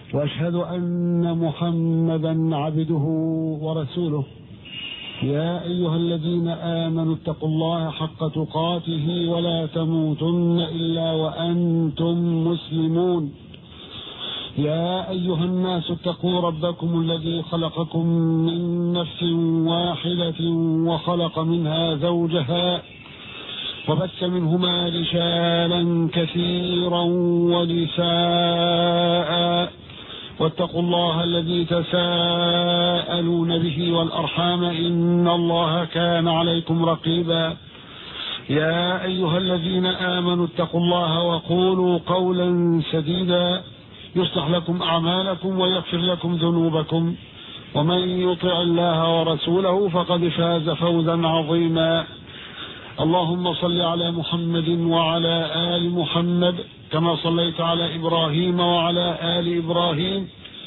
واشهد ان محمدا عبده ورسوله يا ايها الذين امنوا اتقوا الله حق تقاته ولا تموتن الا وانتم مسلمون يا ايها الناس اتقوا ربكم الذي خلقكم من نفس واحده وخلق منها زوجها وبث منهما رجالا كثيرا ونساء واتقوا الله الذي تساءلون به والأرحام إن الله كان عليكم رقيبا يا أيها الذين آمنوا اتقوا الله وقولوا قولا سديدا يصلح لكم أعمالكم ويغفر لكم ذنوبكم ومن يطع الله ورسوله فقد فاز فوزا عظيما اللهم صل على محمد وعلى آل محمد كما صليت على إبراهيم وعلى آل إبراهيم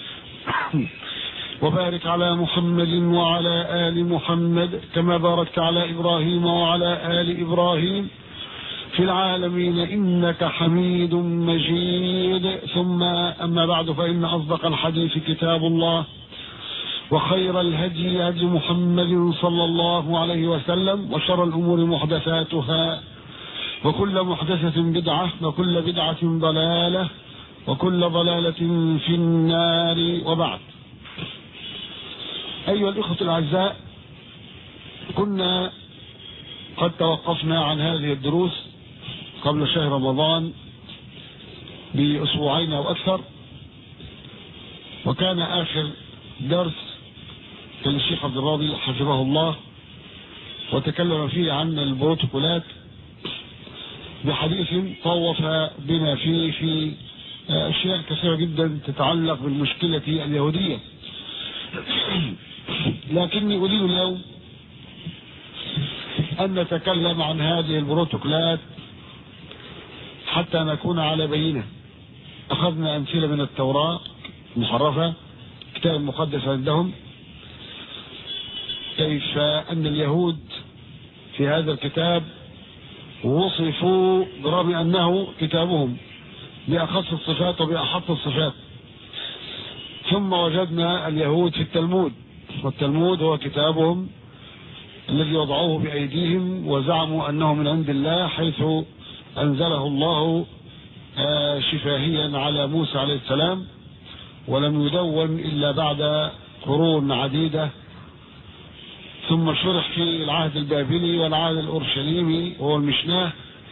وبارك على محمد وعلى آل محمد كما باركت على إبراهيم وعلى آل إبراهيم في العالمين إنك حميد مجيد ثم أما بعد فإن أصدق الحديث كتاب الله وخير الهدي هدي محمد صلى الله عليه وسلم وشر الأمور محدثاتها وكل محدثة بدعة وكل بدعة ضلالة وكل ضلالة في النار وبعد أيها الإخوة الأعزاء كنا قد توقفنا عن هذه الدروس قبل شهر رمضان بأسبوعين أو أكثر وكان آخر درس للشيخ عبد الراضي حفظه الله وتكلم فيه عن البروتوكولات بحديث طوف بنا فيه في أشياء كثيرة جدا تتعلق بالمشكلة اليهودية لكني أريد اليوم أن نتكلم عن هذه البروتوكولات حتى نكون على بينة أخذنا أمثلة من التوراة محرفة كتاب مقدس عندهم كيف أن اليهود في هذا الكتاب وصفوا برغم أنه كتابهم بأخص الصفات وبأحط الصفات ثم وجدنا اليهود في التلمود والتلمود هو كتابهم الذي وضعوه بأيديهم وزعموا أنه من عند الله حيث أنزله الله شفاهيا على موسى عليه السلام ولم يدون إلا بعد قرون عديدة ثم شرح في العهد البابلي والعهد الأورشليمي وهو المشناه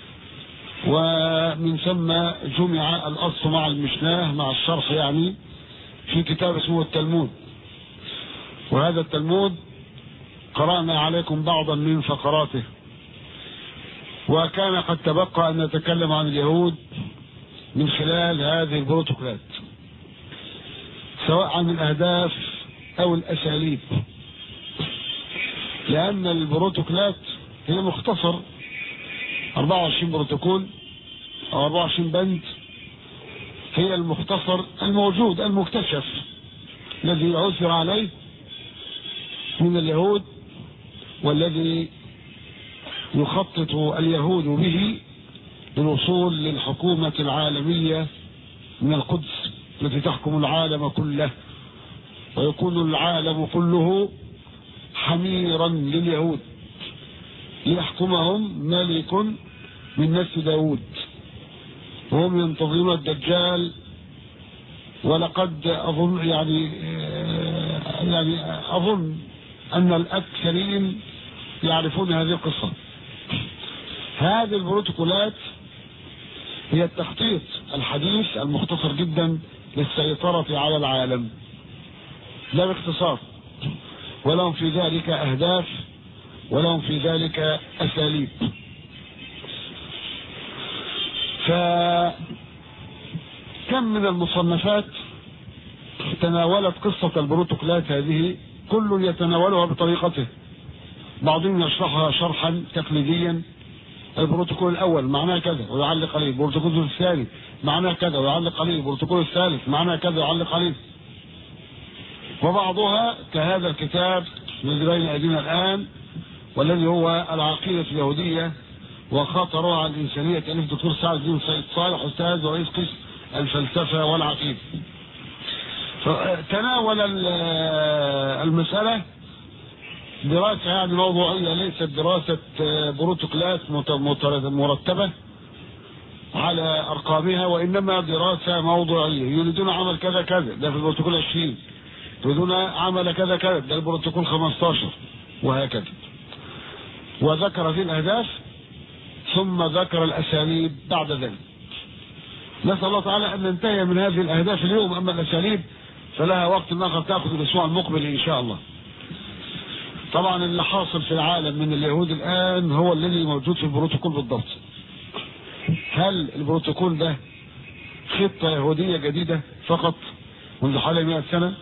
ومن ثم جمع الأصل مع المشناه مع الشرح يعني في كتاب اسمه التلمود وهذا التلمود قرأنا عليكم بعضا من فقراته وكان قد تبقى أن نتكلم عن اليهود من خلال هذه البروتوكولات سواء عن الأهداف أو الأساليب لأن البروتوكولات هي مختصر 24 بروتوكول أو 24 بند هي المختصر الموجود المكتشف الذي عثر عليه من اليهود والذي يخطط اليهود به للوصول للحكومة العالمية من القدس التي تحكم العالم كله ويكون العالم كله حميرا لليهود ليحكمهم ملك من نسل داود وهم ينتظرون الدجال ولقد أظن يعني يعني أظن أن الأكثرين يعرفون هذه القصة هذه البروتوكولات هي التخطيط الحديث المختصر جدا للسيطرة على العالم لا باختصار ولهم في ذلك أهداف ولهم في ذلك أساليب فكم من المصنفات تناولت قصة البروتوكولات هذه كل يتناولها بطريقته بعضهم يشرحها شرحا تقليديا البروتوكول الاول معناه كذا ويعلق عليه البروتوكول الثاني معناه كذا ويعلق عليه البروتوكول الثالث معناه كذا ويعلق عليه وبعضها كهذا الكتاب الذي بين ايدينا الان والذي هو العقيده اليهوديه وخطرها على الانسانيه تاليف الدكتور سعد الدين سيد صالح استاذ ورئيس قسم الفلسفه والعقيده تناول المسألة دراسة يعني موضوعية ليست دراسة بروتوكولات مرتبة على أرقامها وإنما دراسة موضوعية يريدون عمل كذا كذا ده في البروتوكول 20 يريدون عمل كذا كذا ده البروتوكول 15 وهكذا وذكر في الأهداف ثم ذكر الأساليب بعد ذلك نسأل الله تعالى أن ننتهي من هذه الأهداف اليوم أما الأساليب فلها وقت آخر تأخذ الأسبوع المقبل إن شاء الله طبعا اللي حاصل في العالم من اليهود الآن هو الذي موجود في البروتوكول بالضبط هل البروتوكول ده خطة يهودية جديدة فقط منذ حوالي 100 سنة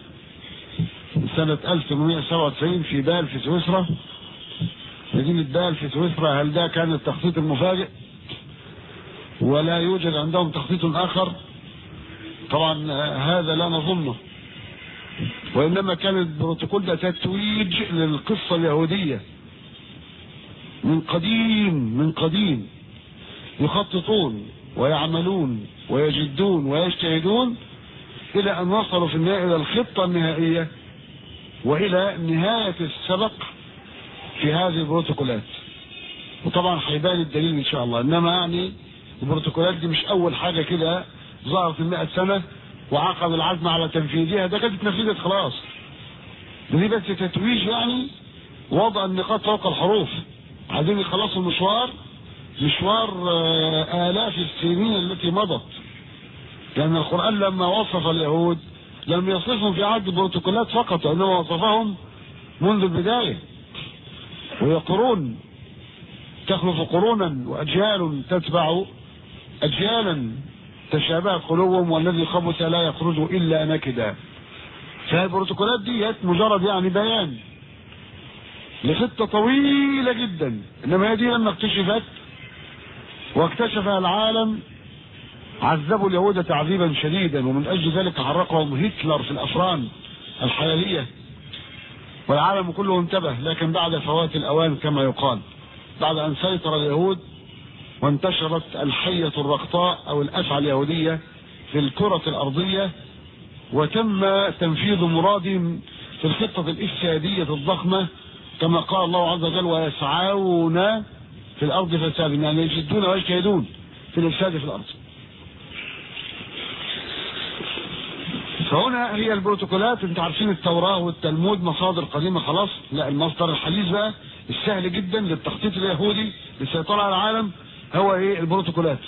سنة 1897 في بال في سويسرا مدينة بال في سويسرا هل ده كان التخطيط المفاجئ ولا يوجد عندهم تخطيط آخر طبعا هذا لا نظنه وإنما كان البروتوكول ده تتويج للقصة اليهودية من قديم من قديم يخططون ويعملون ويجدون ويجتهدون إلى أن وصلوا في النهاية إلى الخطة النهائية وإلى نهاية السبق في هذه البروتوكولات وطبعا هيبان الدليل إن شاء الله إنما يعني البروتوكولات دي مش أول حاجة كده ظهرت من 100 سنة وعقد العزم على تنفيذها ده كانت اتنفذت خلاص دي بس تتويج يعني وضع النقاط فوق الحروف عايزين يخلصوا المشوار مشوار آلاف السنين التي مضت لأن القرآن لما وصف اليهود لم يصفهم في عهد البروتوكولات فقط وإنما وصفهم منذ البداية وهي قرون تخلف قرونا وأجيال تتبع أجيالا تشابهت قلوبهم والذي خبث لا يخرج إلا نكدا فالبروتوكولات ديت مجرد يعني بيان لخطة طويلة جدا إنما هي دي لما اكتشفت واكتشفها العالم عذبوا اليهود تعذيبا شديدا ومن اجل ذلك حرقهم هتلر في الافران الحيويه والعالم كله انتبه لكن بعد فوات الاوان كما يقال بعد ان سيطر اليهود وانتشرت الحية الرقطاء او الافعى اليهودية في الكرة الارضية وتم تنفيذ مرادهم في الخطة الافسادية الضخمة كما قال الله عز وجل ويسعون في الارض فسادا يعني يجدون ويجتهدون في الافساد في الارض فهنا هي البروتوكولات انت عارفين التوراة والتلمود مصادر قديمة خلاص لا المصدر الحديث بقى السهل جدا للتخطيط اليهودي للسيطرة على العالم هو ايه البروتوكولات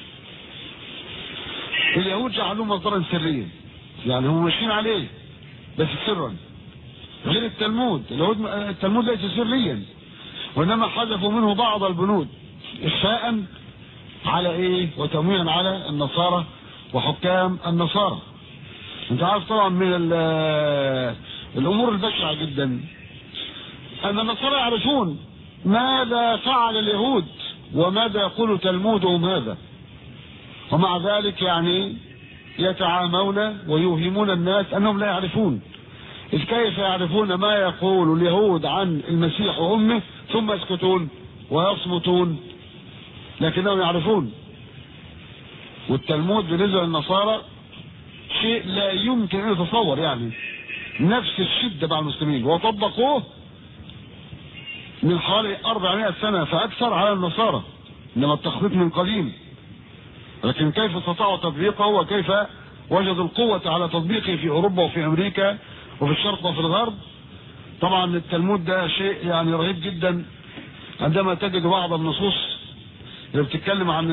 اليهود جعلوه مصدرا سريا يعني هم ماشيين عليه بس سرا غير التلمود اليهود التلمود ليس سريا وانما حذفوا منه بعض البنود اخفاء على ايه وتمويلا على النصارى وحكام النصارى انت عارف طبعا من الامور البشعه جدا ان النصارى يعرفون ماذا فعل اليهود وماذا يقول تلمودهم هذا ومع ذلك يعني يتعامون ويوهمون الناس انهم لا يعرفون إذ كيف يعرفون ما يقول اليهود عن المسيح وامه ثم يسكتون ويصمتون لكنهم يعرفون والتلمود بالنسبه للنصارى شيء لا يمكن ان يتصور يعني نفس الشده مع المسلمين وطبقوه من حوالي 400 سنه فاكثر على النصارى انما التخطيط من قديم لكن كيف استطاعوا تطبيقه وكيف وجدوا القوة على تطبيقه في أوروبا وفي أمريكا وفي الشرق وفي الغرب طبعا التلمود ده شيء يعني رهيب جدا عندما تجد بعض النصوص اللي بتتكلم عن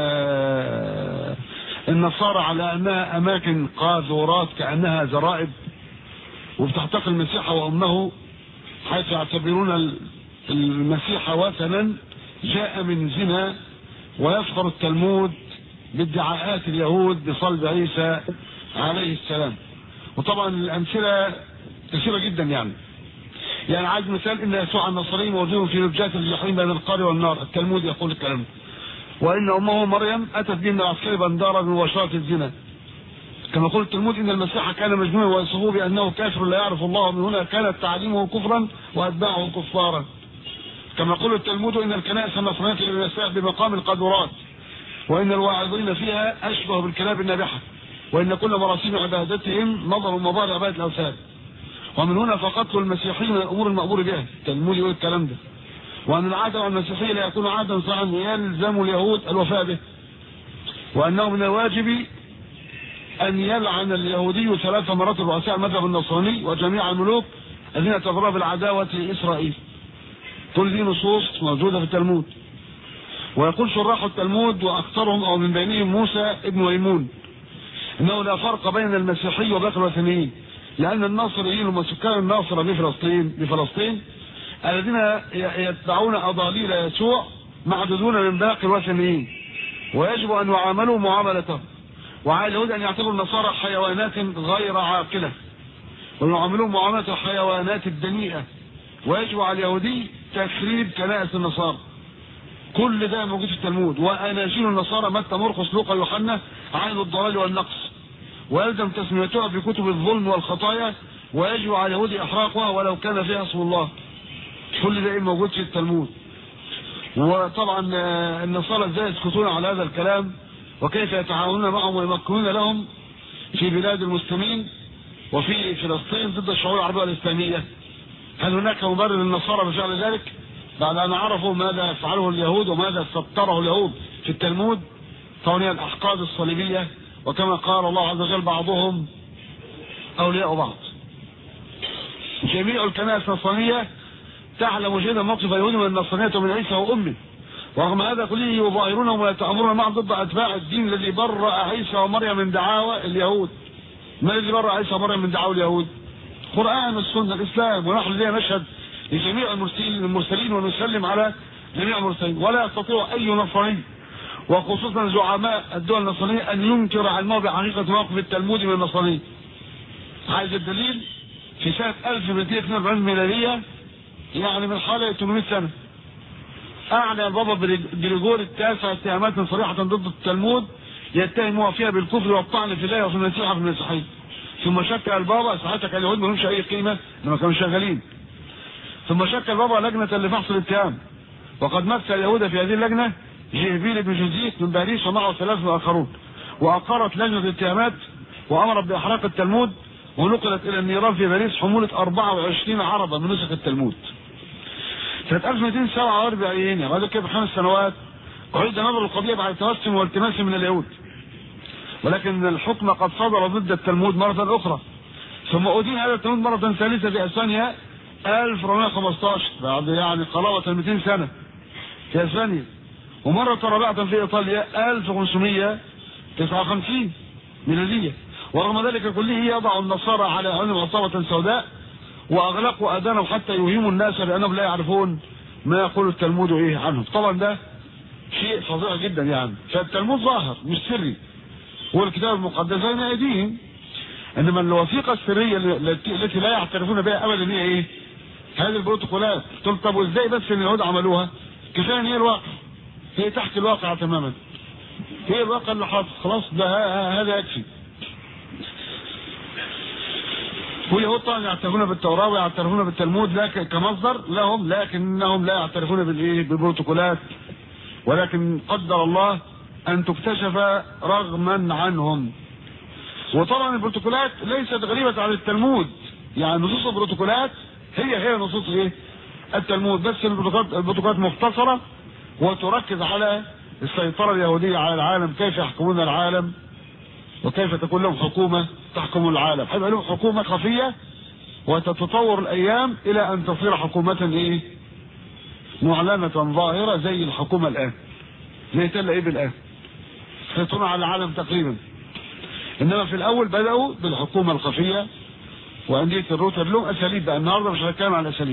النصارى على انها اماكن قاذورات كانها زرائب وبتحتقر المسيح وامه حيث يعتبرون المسيح وثنا جاء من زنا ويفخر التلمود بادعاءات اليهود بصلب عيسى عليه السلام وطبعا الامثله كثيره جدا يعني يعني عايز مثال ان يسوع النصري موجود في لجات الجحيم بين القار والنار التلمود يقول الكلام ده وان امه مريم اتت به من العسكري بندارا من وشاره الزنا كما قلت التلمود ان المسيح كان مجنونا ويصفوه بانه كافر لا يعرف الله من هنا كانت تعليمه كفرا واتباعه كفارا كما قل التلمود ان الكنائس النصرانيه للمسيح بمقام القدرات وان الواعظين فيها اشبه بالكلاب النابحه وإن كل مراسيم عبادتهم نظر مظاهر عبادة الأوثان ومن هنا فقدت المسيحيين من الأمور المأمور بها التلمود يقول الكلام ده وأن العادة والمسيحية لا يكون عادا صحيحا يلزم اليهود الوفاء به وأنه من الواجب أن يلعن اليهودي ثلاث مرات رؤساء المذهب النصراني وجميع الملوك الذين تفرغوا بالعداوة لإسرائيل كل دي نصوص موجودة في التلمود ويقول شراح التلمود وأكثرهم أو من بينهم موسى ابن ميمون إنه لا فرق بين المسيحي وباقي الوثنيين لأن الناصريين هم سكان الناصرة بفلسطين بفلسطين الذين يتبعون أضاليل يسوع معدودون من باقي الوثنيين ويجب أن يعاملوا معاملتهم وعلى اليهود أن يعتبروا النصارى حيوانات غير عاقلة ويعاملون معاملة الحيوانات الدنيئة ويجب على اليهودي تخريب كنائس النصارى كل ده موجود في التلمود واناجيل النصارى متى مرقس لوقا يوحنا عين الضلال والنقص ويلزم تسميتها بكتب الظلم والخطايا ويجب على اليهود احراقها ولو كان فيها اسم الله كل ده ايه موجود في التلمود وطبعا النصارى ازاي يسكتون على هذا الكلام وكيف يتعاونون معهم ويمكنون لهم في بلاد المسلمين وفي فلسطين ضد الشعوب العربيه والاسلاميه هل هناك مبرر للنصارى بفعل ذلك بعد ان عرفوا ماذا يفعله اليهود وماذا سطره اليهود في التلمود فهي الاحقاد الصليبيه وكما قال الله عز وجل بعضهم اولياء بعض جميع الكنائس النصرانيه تعلم جيدا موقف اليهود من النصرانيه ومن عيسى وامه ورغم هذا كله يظاهرونهم ويتامرون معهم ضد اتباع الدين الذي برأ عيسى ومريم من دعاوى اليهود ما الذي برأ عيسى ومريم من دعاوى اليهود القرآن والسنة الإسلام ونحن لدينا نشهد لجميع المرسلين المرسلين ونسلم على جميع المرسلين ولا يستطيع أي نصراني وخصوصا زعماء الدول النصرانية أن ينكر علمه بحقيقة موقف التلمود من النصرانية عايز الدليل في سنة 1242 ميلادية يعني من حوالي 800 سنة أعلن البابا جريجور التاسع اتهامات صريحة ضد التلمود يتهمها فيها بالكفر والطعن في الله وفي المسيح وفي المسيحيين ثم شكل البابا ساعتها كان اليهود ما لهمش اي قيمه لما كانوا شغالين ثم شكل البابا لجنه لفحص الاتهام وقد مثل اليهود في هذه اللجنه جهبيل بن جوزيف من باريس ومعه ثلاثه اخرون واقرت لجنه الاتهامات وامرت باحراق التلمود ونقلت الى النيران في باريس حموله 24 عربه من نسخ التلمود سنه 1247 يعني بعد كده بخمس سنوات أعيد نظر القضية بعد توسم والتماس من اليهود ولكن الحكم قد صدر ضد التلمود مرة أخرى ثم أدين هذا التلمود مرة ثالثة في أسبانيا 1415 بعد يعني قرابة 200 سنة في أسبانيا ومرة رابعة في إيطاليا 1559 ميلادية ورغم ذلك كله يضع النصارى على عنهم عصابة سوداء وأغلقوا أذانهم حتى يوهموا الناس بأنهم لا يعرفون ما يقول التلمود إيه عنهم طبعا ده شيء فظيع جدا يعني فالتلمود ظاهر مش سري هو الكتاب المقدس بين ايديهم انما الوثيقه السريه التي لا يعترفون بها ابدا هي ايه؟ هذه البروتوكولات قلت طب وازاي بس ان اليهود عملوها؟ كفايه ان هي الواقع هي تحت الواقع تماما هي الواقع اللي حاصل خلاص ده هذا يكفي واليهود طبعا يعترفون بالتوراه ويعترفون بالتلمود لكن كمصدر لهم لكنهم لا يعترفون بالايه؟ بالبروتوكولات ولكن قدر الله ان تكتشف رغما عنهم وطبعا البروتوكولات ليست غريبة عن التلمود يعني نصوص البروتوكولات هي هي نصوص ايه التلمود بس البروتوكولات البروتوكولات مختصرة وتركز على السيطرة اليهودية على العالم كيف يحكمون العالم وكيف تكون لهم حكومة تحكم العالم هيبقى لهم حكومة خفية وتتطور الايام الى ان تصير حكومة ايه معلنة ظاهرة زي الحكومة الان زي تل ابن الان سيطرون على العالم تقريبا انما في الاول بداوا بالحكومه الخفيه وانديه الروتر لهم اساليب بقى النهارده مش هنتكلم عن الاساليب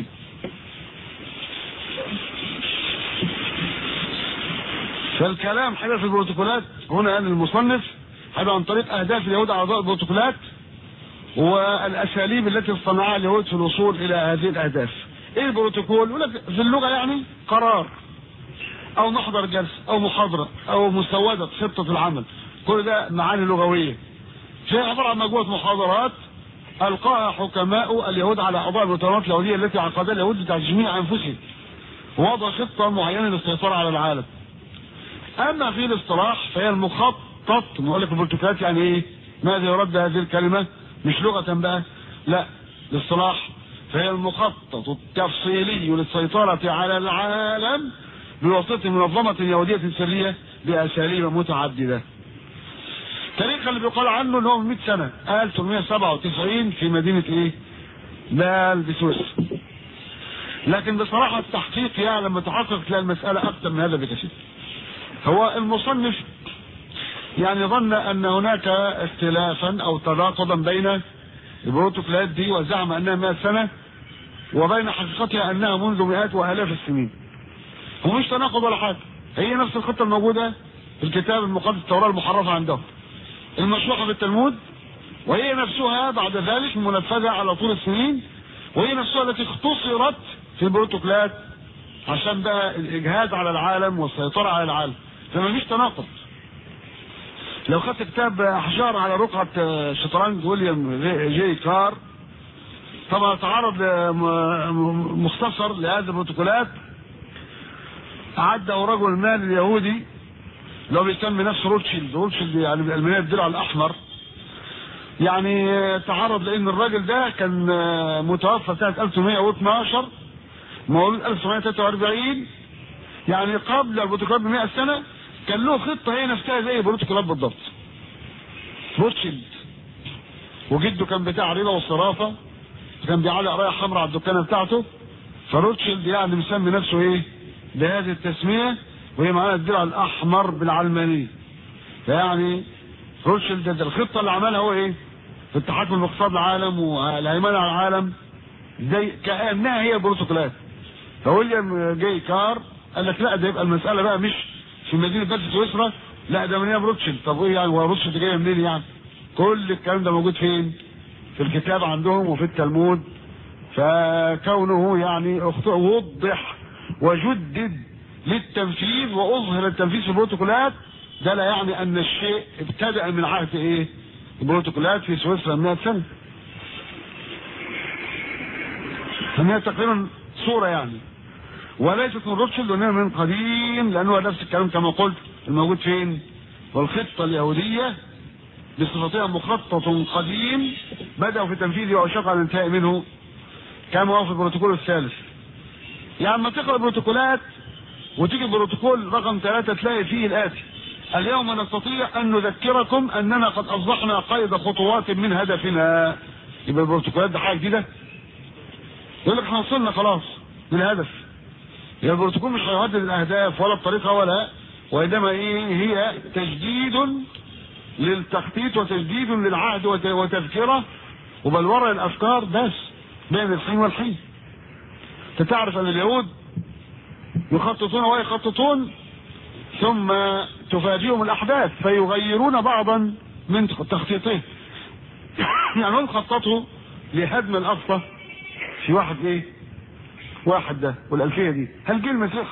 فالكلام حاجه في البروتوكولات هنا قال المصنف هذا عن طريق اهداف اليهود اعضاء البروتوكولات والاساليب التي اصطنعها اليهود في الوصول الى هذه الاهداف ايه البروتوكول يقول لك في اللغه يعني قرار او محضر جلسه او محاضره او مسوده خطه العمل كل ده معاني لغويه هي عباره عن مجموعه محاضرات القاها حكماء اليهود على اعضاء الوطنات اليهوديه التي عقدها اليهود لتجميع انفسهم ووضع خطه معينه للسيطره على العالم اما في الاصطلاح فهي المخطط نقول لك البرتقالات يعني ايه ماذا يرد هذه الكلمة مش لغة بقى لا الاصطلاح فهي المخطط التفصيلي للسيطرة على العالم بواسطة منظمة يهودية سرية بأساليب متعددة التاريخ اللي بيقال عنه ان هو من 100 سنة 1897 في مدينة ايه بال بسويسرا لكن بصراحة التحقيق يعني لما تحقق تلاقي المسألة أكثر من هذا بكثير هو المصنف يعني ظن أن هناك اختلافا أو تناقضا بين البروتوكولات دي وزعم أنها 100 سنة وبين حقيقتها أنها منذ مئات وآلاف السنين ومش تناقض ولا حاجة هي نفس الخطة الموجودة في الكتاب المقدس التوراة المحرفة عندهم المشروحة في التلمود وهي نفسها بعد ذلك منفذة على طول السنين وهي نفسها التي اختصرت في البروتوكولات عشان بقى الاجهاد على العالم والسيطرة على العالم فما فيش تناقض لو خدت كتاب احجار على رقعة شطرنج ويليام جي كار طبعا تعرض مختصر لهذه البروتوكولات عده رجل المال اليهودي اللي هو بيسمي نفسه روتشيلد روتشيلد يعني بالالمانيه الدرع الاحمر يعني تعرض لان الراجل ده كان متوفى سنه 1812 مولود 1943 يعني قبل البروتوكولات ب 100 سنه كان له خطه هي نفسها زي البروتوكولات بالضبط روتشيلد وجده كان بتاع ربا والصرافه كان بيعلق رايه حمراء على الدكانه بتاعته فروتشيلد يعني مسمي نفسه ايه بهذه التسميه وهي معناها الدرع الاحمر بالعلمانيه فيعني روتشيلد ده الخطه اللي عملها هو ايه في التحكم باقتصاد العالم والهيمنه على العالم زي كانها هي بروتوكولات فويليام جاي كار قال لك لا ده يبقى المساله بقى مش في مدينه بس سويسرا لا ده من هي روتشيلد طب ايه يعني هو روتشيلد جايه منين يعني كل الكلام ده موجود فين في الكتاب عندهم وفي التلمود فكونه يعني وضح وجدد للتنفيذ واظهر التنفيذ في البروتوكولات ده لا يعني ان الشيء ابتدأ من عهد ايه البروتوكولات في سويسرا 100 سنه فهي تقريبا صورة يعني وليست من روتشيلد وانما من قديم لانه نفس الكلام كما قلت الموجود فين والخطة اليهودية بصفتها مخطط قديم بدأوا في تنفيذه وأشاق على الانتهاء منه كما هو في البروتوكول الثالث يعني لما تقرأ البروتوكولات وتيجي البروتوكول رقم ثلاثة تلاقي فيه الآتي اليوم نستطيع أن نذكركم أننا قد أصبحنا قيد خطوات من هدفنا يبقى البروتوكولات ده حاجة جديدة يقول لك احنا وصلنا خلاص للهدف يبقى البروتوكول مش هيهدد الأهداف ولا الطريقة ولا وإنما إيه هي تجديد للتخطيط وتجديد للعهد وتذكرة وبلورة الأفكار بس بين الحين والحين تعرف أن اليهود يخططون ويخططون ثم تفاجئهم الأحداث فيغيرون بعضا من تخطيطهم يعني هم خططوا لهدم الأقصى في واحد ايه واحد ده والألفية دي هل جه المسيح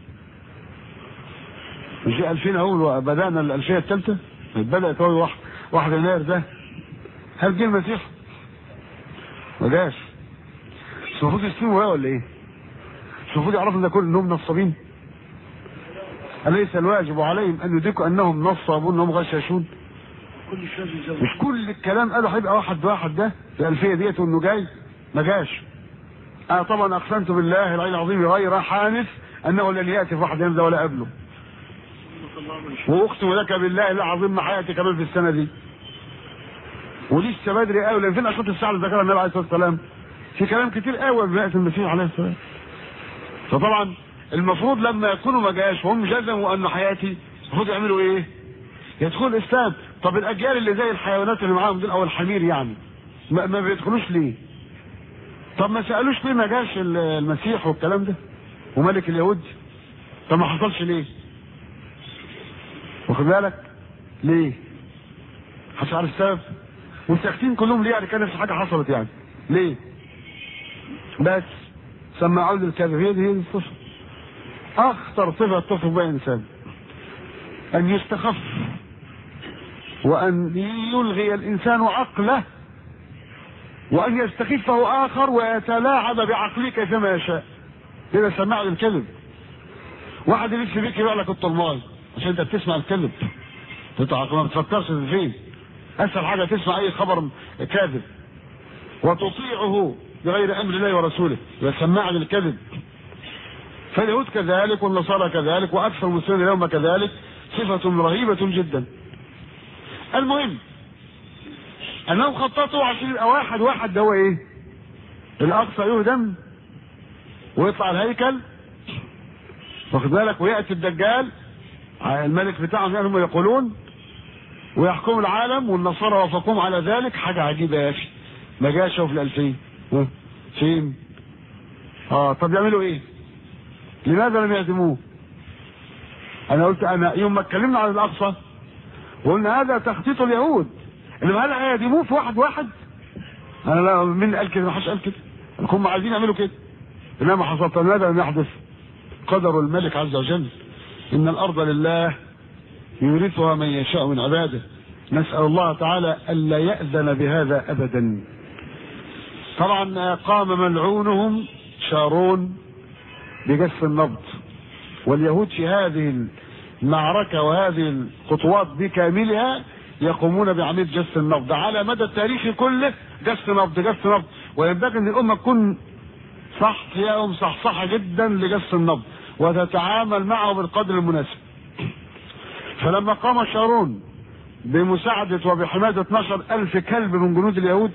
مش جه 2000 اهو بدأنا الألفية الثالثة بدأت اهو واحد واحد يناير ده هل جه المسيح ما جاش مش المفروض يسلموا ولا ايه مش المفروض يعرفوا ان ده كل انهم نصابين أليس الواجب عليهم أن يدركوا أنهم نصابون أنهم غشاشون مش كل الكلام قالوا هيبقى واحد واحد ده في الألفية ديت وإنه جاي ما جاش أنا طبعا أقسمت بالله العلي العظيم غير حانث أنه لن يأتي في واحد ينزل ولا قبله وأقسم لك بالله العظيم ما حياتي كمان في السنة دي ولسه بدري قوي لان فين اشراط الساعه اللي ذكرها النبي عليه الصلاه والسلام في كلام كتير قوي بيأتي المسيح عليه السلام فطبعا المفروض لما يكونوا ما جاش وهم جزموا انه حياتي المفروض يعملوا ايه؟ يدخلوا الاسلام طب الاجيال اللي زي الحيوانات اللي معاهم دول او الحمير يعني ما, ما بيدخلوش ليه؟ طب ما سالوش ليه ما جاش المسيح والكلام ده وملك اليهود طب ما حصلش ليه؟ واخد بالك؟ ليه؟ محدش عارف السبب؟ والساكتين كلهم ليه يعني كان نفس حاجه حصلت يعني ليه؟ بس سمعوا لي الكذب هي دي هي دي الصفه اخطر صفه تصف بها انسان ان يستخف وان يلغي الانسان عقله وان يستخفه اخر ويتلاعب بعقله كيفما يشاء كده سمع لي الكذب واحد يلف بيك يبيع لك الطلماي عشان انت بتسمع الكذب انت ما بتفكرش في فين اسهل حاجه تسمع اي خبر كاذب وتطيعه بغير امر الله ورسوله وسماع للكذب فاليهود كذلك والنصارى كذلك واكثر المسلمين اليوم كذلك صفه رهيبه جدا المهم انهم خططوا عشان يبقى واحد واحد ده هو ايه الاقصى يهدم ويطلع الهيكل واخد بالك وياتي الدجال الملك بتاعهم يعني هم يقولون ويحكم العالم والنصارى وافقوهم على ذلك حاجه عجيبه يا اخي ما جاش في الالفين ها؟ فين اه طب يعملوا ايه لماذا لم يهدموه انا قلت انا يوم ما اتكلمنا عن الاقصى وقلنا هذا تخطيط اليهود انما هل هيهدموه في واحد واحد انا لا مين قال كده ما حدش قال كده هم عايزين يعملوا كده انما حصل طب ماذا لم يحدث قدر الملك عز وجل ان الارض لله يورثها من يشاء من عباده نسال الله تعالى الا ياذن بهذا ابدا طبعا قام ملعونهم شارون بجس النبض واليهود في هذه المعركه وهذه الخطوات بكاملها يقومون بعمليه جس النبض على مدى التاريخ كله جس نبض جس نبض وينبغي ان الامه تكون صح فيهم صحصحه جدا لجس النبض وتتعامل معه بالقدر المناسب فلما قام شارون بمساعدة وبحماية 12 ألف كلب من جنود اليهود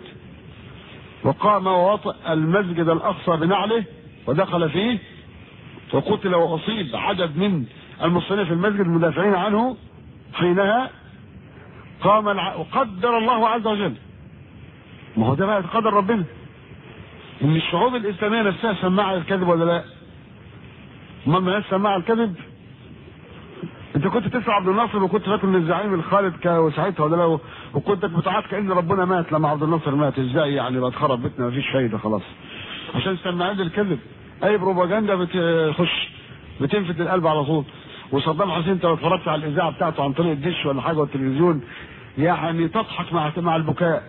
وقام ووطئ المسجد الأقصى بنعله ودخل فيه وقتل وأصيب عدد من المصلين في المسجد المدافعين عنه حينها قام الع... وقدر الله عز وجل ما هو ده بقى قدر ربنا ان الشعوب الاسلاميه نفسها سماعه الكذب ولا لا؟ امال ما سماعه الكذب؟ انت كنت تسمع عبد الناصر وكنت فاكر ان الزعيم الخالد وساعتها ولا لا وكنت بتعاد كان ربنا مات لما عبد الناصر مات ازاي يعني بقى اتخرب بيتنا مفيش فايده خلاص عشان سماعين الكذب اي بروباجندا بتخش بتنفت القلب على طول وصدام حسين انت لو اتفرجت على الاذاعه بتاعته عن طريق الدش ولا حاجه والتلفزيون يعني تضحك مع مع البكاء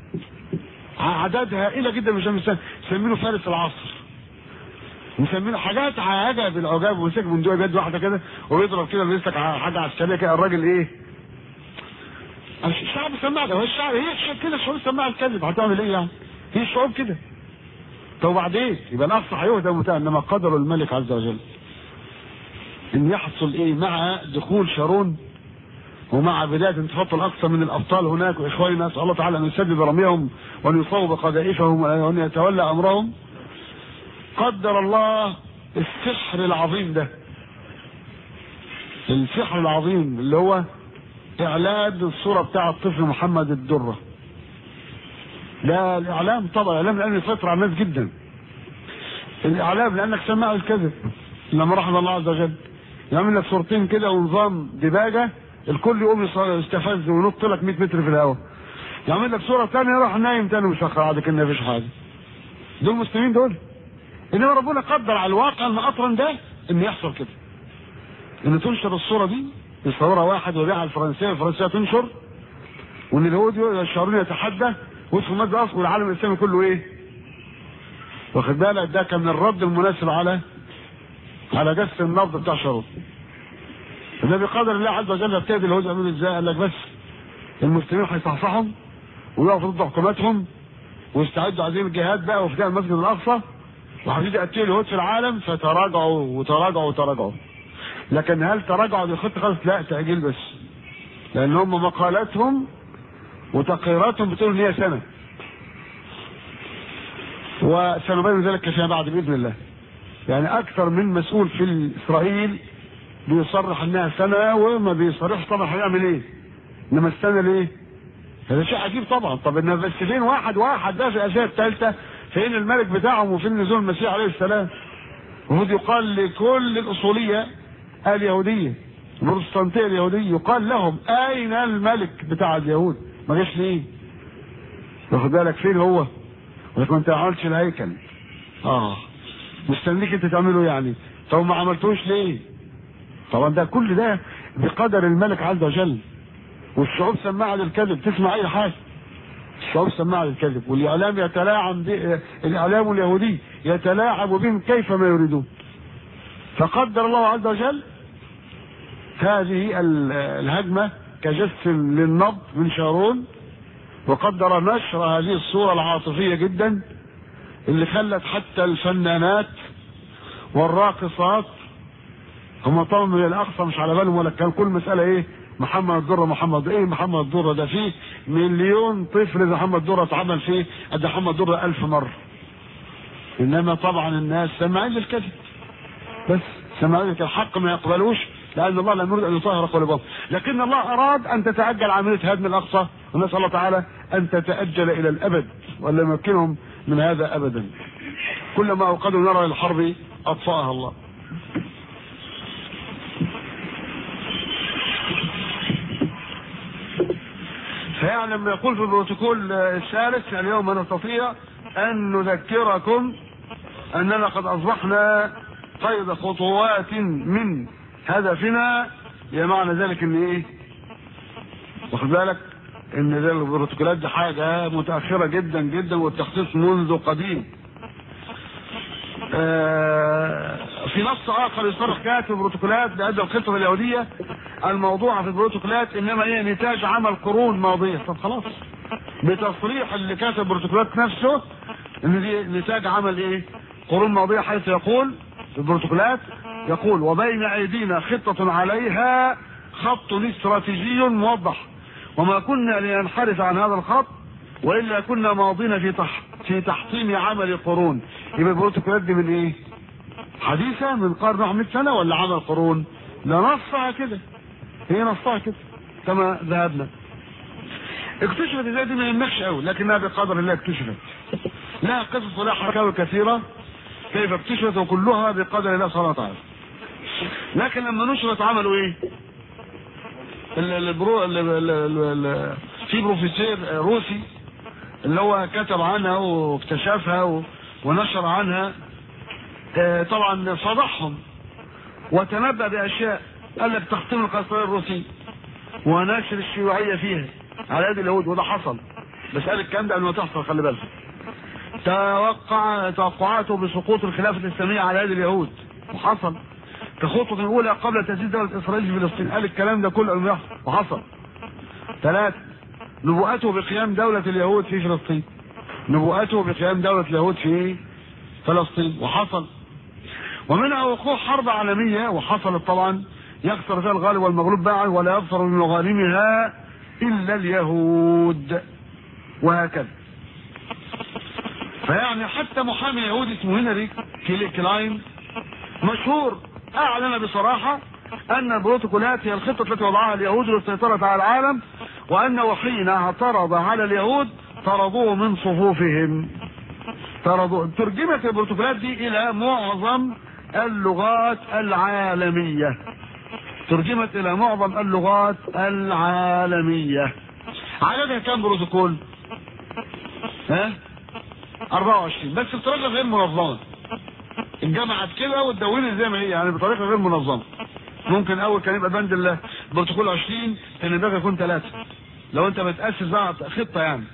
اعداد هائله جدا مش مسمينه فارس العصر مسمينه حاجات حاجه بالعجاب ومسك من دول بيد واحده كده وبيضرب كده بيمسك حاجه عسكريه كده الراجل ايه الشعب سماع ده هو الشعب هي كده الشعوب سماع الكذب هتعمل ايه يعني؟ هي الشعوب كده طب وبعدين يبقى الاقصى هيهدم وبتاع انما قدر الملك عز وجل ان يحصل ايه مع دخول شارون ومع بداية انتفاضة الأقصى من الأبطال هناك وإخواننا نسأل الله تعالى أن يسدد رميهم وأن يصوب قذائفهم وأن يتولى أمرهم قدر الله السحر العظيم ده السحر العظيم اللي هو إعلان الصورة بتاع الطفل محمد الدرة لا الإعلام طبعا الإعلام لأنه يسيطر على الناس جدا الإعلام لأنك سماع الكذب لما رحم الله عز وجل يعمل لك صورتين كده ونظام دباجة الكل يقوم يستفز وينط لك 100 متر في الهواء يعمل لك صورة ثانية يروح نايم تاني مشخر عادي كأن مفيش حاجة دول المسلمين دول انما ربنا قدر على الواقع المقطرن ده ان يحصل كده ان تنشر الصورة دي يصورها واحد ويبيعها الفرنسية الفرنسية تنشر وان اليهود يشعرون يتحدى ويدخل المسجد الاقصى والعالم الاسلامي كله ايه واخد بالك ده كان الرد المناسب على على جس النبض بتاع شارون ده بقدر الله عز وجل ابتدى اليهود يعملوا ازاي قال لك بس المسلمين هيصحصحهم ويقفوا ضد حكوماتهم ويستعدوا عايزين الجهاد بقى وفداء المسجد الاقصى وهتيجي قتلوا اليهود في العالم فتراجعوا وتراجعوا وتراجعوا لكن هل تراجعوا بالخطه خالص؟ لا تاجيل بس لان هم مقالاتهم وتقريراتهم بتقول ان هي سنه وسنبين ذلك فيما بعد باذن الله يعني اكثر من مسؤول في اسرائيل بيصرح انها سنه وما بيصرحش طبعا هيعمل ايه انما السنه ليه هذا شيء عجيب طبعا طب ان بس فين واحد واحد ده في الاشياء الثالثه فين الملك بتاعهم وفين نزول المسيح عليه السلام المفروض يقال لكل الاصوليه اليهوديه البروتستانتيه اليهوديه يقال لهم اين الملك بتاع اليهود ما جاش ليه واخد بالك فين هو ولكن انت ما عملتش الهيكل اه مستنيك انت تعمله يعني طب ما عملتوش ليه طبعا ده كل ده بقدر الملك عز وجل والشعوب سماعه للكذب تسمع اي حاجه الشعوب سماعه للكذب والاعلام يتلاعب الاعلام اليهودي يتلاعب بهم كيفما يريدون فقدر الله عز وجل هذه الهجمه كجس للنبض من شارون وقدر نشر هذه الصورة العاطفية جدا اللي خلت حتى الفنانات والراقصات هم طبعا من الاقصى مش على بالهم ولا كان كل مساله ايه محمد الدرة محمد ايه محمد الدرة ده فيه مليون طفل زي محمد الدرة اتعمل فيه قد محمد الدرة ألف مرة انما طبعا الناس سماعين للكذب بس سماعين الحق ما يقبلوش لان الله لم يريد ان يطهر قلوبهم لكن الله اراد ان تتعجل عمليه هدم الاقصى ونسال الله تعالى ان تتاجل الى الابد ولا يمكنهم من هذا ابدا كلما اوقدوا نار للحرب اطفاها الله فيعني لما يقول في البروتوكول الثالث اليوم نستطيع ان نذكركم اننا قد اصبحنا قيد خطوات من هدفنا يا معنى ذلك ان ايه واخد بالك ان ده البروتوكولات دي حاجه متاخره جدا جدا والتخصيص منذ قديم آه في نص اخر يصرح كاتب البروتوكولات بهذه الخطه اليهوديه الموضوعه في البروتوكولات انما هي نتاج عمل قرون ماضيه طب خلاص بتصريح اللي كاتب البروتوكولات نفسه ان دي نتاج عمل ايه قرون ماضيه حيث يقول في البروتوكولات يقول وبين ايدينا خطه عليها خط استراتيجي موضح وما كنا لننحرف عن هذا الخط والا كنا ماضين في تح في تحطيم عمل قرون يبقى البروتوكولات دي من ايه؟ حديثه من قرن 100 سنه ولا عمل قرون؟ ده نصها كده هي نصها كده كما ذهبنا اكتشفت ازاي دي ما يهمكش قوي لكنها بقدر الله اكتشفت لها قصص ولها حكاوي كثيره كيف اكتشفت وكلها بقدر الله سبحانه وتعالى لكن لما نشرت عملوا ايه؟ البرو في بروفيسور روسي اللي هو كتب عنها واكتشفها ونشر عنها طبعا فضحهم وتنبأ بأشياء قال لك تحطيم القيصرية الروسي ونشر الشيوعية فيها على يد اليهود وده حصل بس قال الكلام ده قبل ما تحصل خلي بالك توقع توقعاته بسقوط الخلافة الإسلامية على يد اليهود وحصل كخطوة الأولى قبل تأسيس دولة إسرائيل في فلسطين قال الكلام ده كله قبل ما يحصل وحصل ثلاثة نبوءته بقيام دولة اليهود في فلسطين نبوءته بقيام دولة اليهود في فلسطين وحصل ومنها وقوع حرب عالمية وحصلت طبعا يخسر فيها الغالب والمغلوب باعا ولا يظفر بمغانمها إلا اليهود وهكذا فيعني حتى محامي يهودي اسمه هنري كلاين مشهور اعلن بصراحه ان البروتوكولات هي الخطه التي وضعها اليهود للسيطره على العالم وانه حين اعترض على اليهود طردوه من صفوفهم طردوه ترجمت البروتوكولات دي الى معظم اللغات العالميه ترجمت الى معظم اللغات العالميه عددها كم بروتوكول ها 24 بس بطريقه غير منظمه اتجمعت كده واتدونت زي ما هي يعني بطريقه غير منظمه ممكن اول كان يبقى بند البروتوكول 20 كان الباقي يكون ثلاثه لو انت بتاسس بقى خطه يعني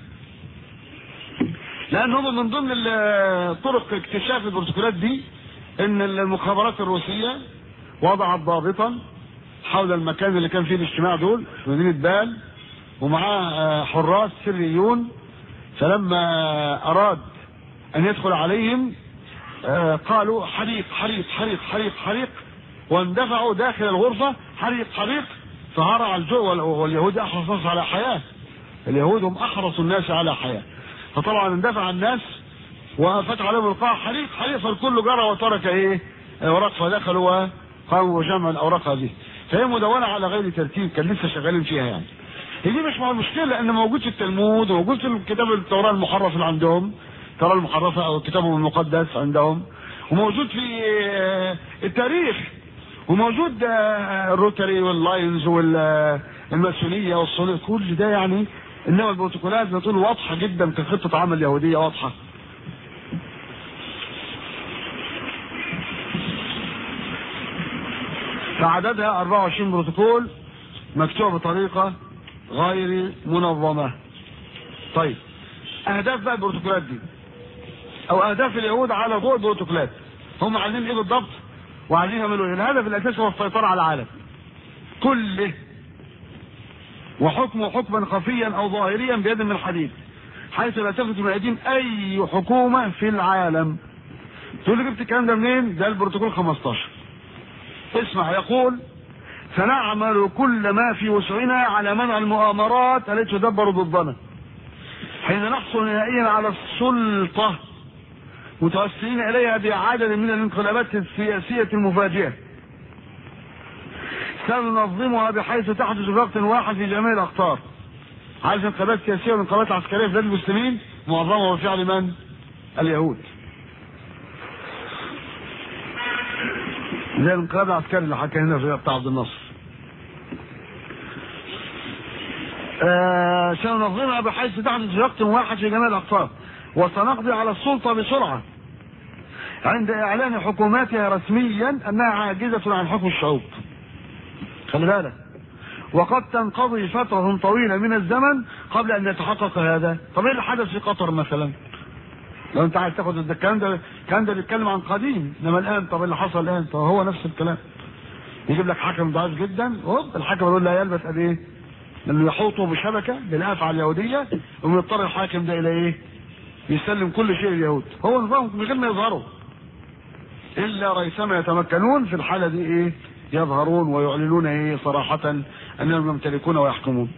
لان هم من ضمن طرق اكتشاف البروتوكولات دي ان المخابرات الروسيه وضعت ضابطا حول المكان اللي كان فيه الاجتماع دول في مدينه بال ومعاه حراس سريون فلما اراد ان يدخل عليهم آه قالوا حريق حريق حريق حريق حريق واندفعوا داخل الغرفة حريق حريق فهرع الجو واليهود احرص الناس على حياة اليهود هم احرص الناس على حياة فطبعا اندفع الناس وفتح عليهم القاع حريق حريق فالكل جرى وترك ايه اوراق فدخلوا وقاموا بجمع الاوراق هذه فهي مدونة على غير ترتيب كان لسه شغالين فيها يعني هي دي مش مع المشكلة لان موجود في التلمود وموجود في الكتاب التوراة المحرف اللي عندهم التوراة المحرفة او كتابهم المقدس عندهم وموجود في التاريخ وموجود الروتري واللاينز والماسونية والصليب كل ده يعني انما البروتوكولات بتقول واضحة جدا كخطة عمل يهودية واضحة فعددها 24 بروتوكول مكتوب بطريقة غير منظمة طيب اهداف بقى البروتوكولات دي او اهداف اليهود على ضوء البروتوكولات هم عايزين ايه بالضبط وعايزين يعملوا ايه الهدف الاساسي هو السيطره على العالم كله وحكمه حكما خفيا او ظاهريا بيد من حديد حيث لا تفلت من ايديهم اي حكومه في العالم تقول لي جبت الكلام ده منين؟ ده البروتوكول 15 اسمع يقول سنعمل كل ما في وسعنا على منع المؤامرات التي تدبر ضدنا حين نحصل نهائيا على السلطة متوسلين إليها بعدد من الانقلابات السياسية المفاجئة سننظمها بحيث تحدث في وقت واحد في جميع الأقطار عايز انقلابات سياسية والانقلابات عسكرية في بلاد المسلمين معظمها بفعل من؟ اليهود زي الانقلاب العسكري اللي حكى هنا في بتاع عبد الناصر آه سننظمها بحيث تحدث في وقت واحد في جميع الاقطار وسنقضي على السلطه بسرعه عند اعلان حكوماتها رسميا انها عاجزه عن حكم الشعوب خلي بالك وقد تنقضي فترة طويلة من الزمن قبل أن يتحقق هذا، طب إيه اللي حدث في قطر مثلا؟ لو أنت عايز تاخد ده الكلام ده الكلام ده بيتكلم عن قديم، إنما الآن طب اللي حصل الآن؟ طب هو نفس الكلام. يجيب لك حكم ضعيف جدا، هوب الحكم يقول لا يلبس قد إيه؟ لأنه يحوطه بشبكة بالأفعى اليهودية ويضطر الحاكم ده إلى إيه؟ يسلم كل شيء لليهود، هو نظام من غير ما يظهروا. إلا ريثما يتمكنون في الحالة دي إيه؟ يظهرون ويعلنون ايه صراحة انهم يمتلكون ويحكمون.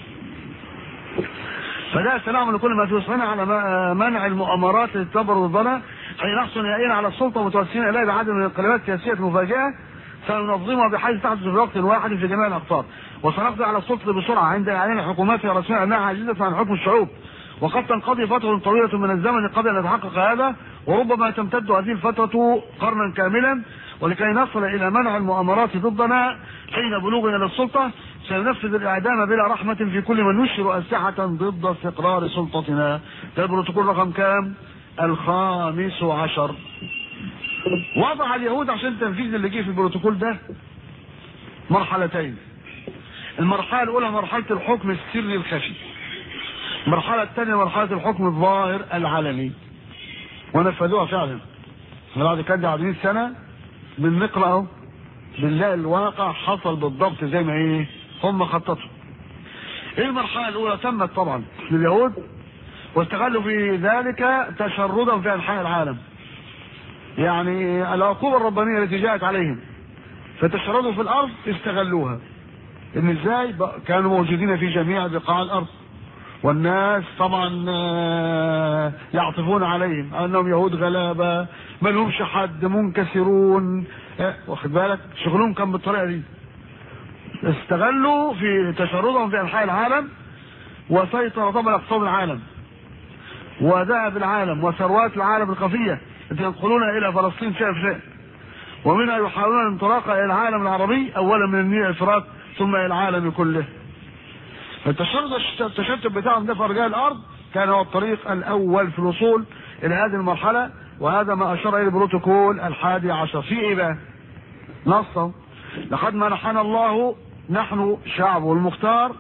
فده سنعمل كل ما في وسعنا على منع المؤامرات التي تبر ضدنا حين نحصل نهائيا على السلطه متوسلين اليها بعدد من الانقلابات السياسيه المفاجئه سننظمها بحيث تحدث في وقت واحد في جميع الاقطار وسنقضي على السلطه بسرعه عند اعلان حكوماتها رسميا انها عاجزه عن حكم الشعوب وقد تنقضي فترة طويلة من الزمن قبل أن يتحقق هذا وربما تمتد هذه الفترة قرنا كاملا ولكي نصل إلى منع المؤامرات ضدنا حين بلوغنا للسلطة سننفذ الإعدام بلا رحمة في كل من يشر أسلحة ضد استقرار سلطتنا ده البروتوكول رقم كام؟ الخامس عشر وضع اليهود عشان تنفيذ اللي جه في البروتوكول ده مرحلتين المرحلة الأولى مرحلة الحكم السري الخفي المرحلة الثانية مرحلة الحكم الظاهر العلني ونفذوها فعلا بعد كده بعد 100 سنة بنقرا اهو بنلاقي الواقع حصل بالضبط زي ما ايه هم خططوا ايه المرحلة الأولى تمت طبعا لليهود واستغلوا في ذلك تشردا في أنحاء العالم يعني العقوبة الربانية التي جاءت عليهم فتشردوا في الأرض استغلوها إن إزاي كانوا موجودين في جميع بقاع الأرض والناس طبعا يعطفون عليهم انهم يهود غلابه ما لهمش حد منكسرون واخد بالك شغلهم كان بالطريقه دي استغلوا في تشردهم في انحاء العالم وسيطر طبعا اقتصاد العالم وذهب العالم وثروات العالم الخفيه التي ينقلونها الى فلسطين شيء بشيء ومنها يحاولون الانطلاق الى العالم العربي اولا من النيل الفرات ثم الى العالم كله التشرد التشتت بتاعهم ده في ارجاء الارض كان هو الطريق الاول في الوصول الى هذه المرحله وهذا ما اشار اليه البروتوكول الحادي عشر في ايه بقى؟ نصه لقد منحنا الله نحن شعبه المختار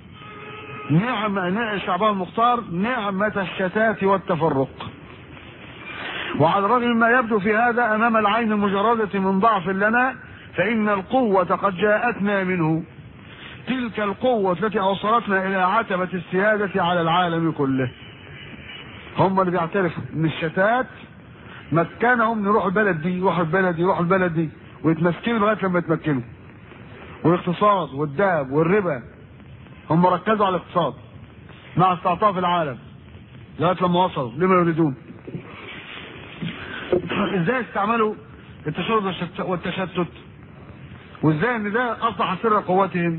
نعم شعبه المختار نعمة الشتات والتفرق وعلى الرغم مما يبدو في هذا امام العين المجردة من ضعف لنا فان القوة قد جاءتنا منه تلك القوة التي أوصلتنا إلى عتبة السيادة على العالم كله هم اللي بيعترفوا ان الشتات مكنهم نروح البلد دي يروحوا البلد دي يروحوا البلد دي ويتمسكنوا لغايه لما يتمكنوا والاقتصاد والذهب والربا هم ركزوا على الاقتصاد مع استعطاف العالم لغايه لما وصلوا لما يريدون ازاي استعملوا التشرد والتشتت وازاي ان ده اصبح سر قوتهم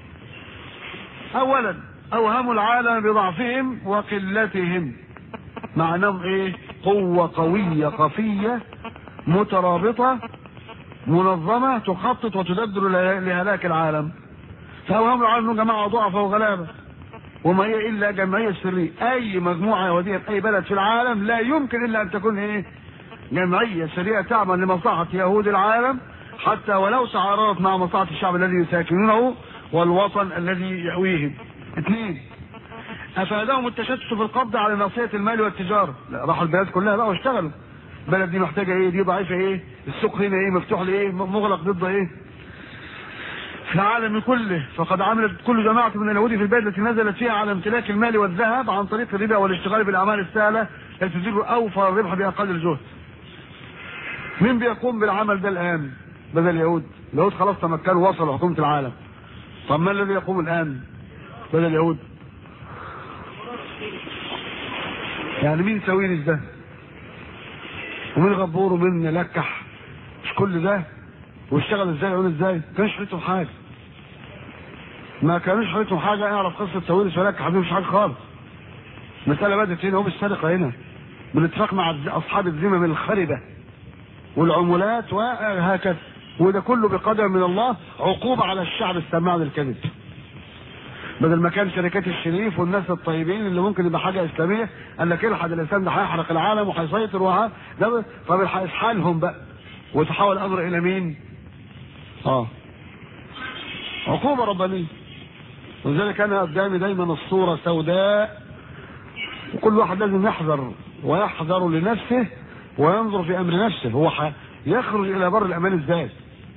اولا اوهموا العالم بضعفهم وقلتهم معناهم ايه قوة قوية خفية مترابطة منظمة تخطط وتدبر لهلاك العالم فاوهموا العالم انهم جماعة ضعفاء وغلابة وما هي الا جمعية سرية اي مجموعة يهودية في اي بلد في العالم لا يمكن الا ان تكون ايه جمعية سرية تعمل لمصلحة يهود العالم حتى ولو تعارضت مع مصلحة الشعب الذي يساكنونه والوطن الذي يأويهم اثنين افادهم التشتت في القبض على ناصية المال والتجارة لا راحوا البلاد كلها بقى واشتغلوا البلد دي محتاجة ايه دي ضعيفة ايه السوق هنا ايه مفتوح لايه مغلق ضد ايه في العالم كله فقد عملت كل جماعة من اليهود في البلد التي نزلت فيها على امتلاك المال والذهب عن طريق الربا والاشتغال بالأعمال السهلة التي تجيب أوفر الربح بأقل الجهد. مين بيقوم بالعمل ده الآن؟ بدل اليهود. اليهود خلاص تمكنوا وصلوا حكومة العالم. طب ما الذي يقوم الآن؟ بدل اليهود. يعني مين سويرس ده؟ ومين غبور ومين لكح؟ مش كل ده واشتغل ازاي وعمل ازاي؟ كانش حيلتهم حاجه. ما كانوش حيلتهم حاجه اعرف قصه سويرس ولك حبيبي مش حاجه خالص. المساله بدات هنا هو بالسرقه هنا. بالاتفاق مع اصحاب الذمم الخربه والعمولات وهكذا وده كله بقدر من الله عقوبه على الشعب السماع للكذب. بدل ما كان شركات الشريف والناس الطيبين اللي ممكن يبقى حاجه اسلاميه قال لك الحد الانسان ده هيحرق العالم وهيسيطر وها ده طب اسحالهم بقى وتحول الامر الى مين؟ اه عقوبه ربانيه ولذلك انا قدامي دايما الصوره سوداء وكل واحد لازم يحذر ويحذر لنفسه وينظر في امر نفسه هو يخرج الى بر الامان ازاي؟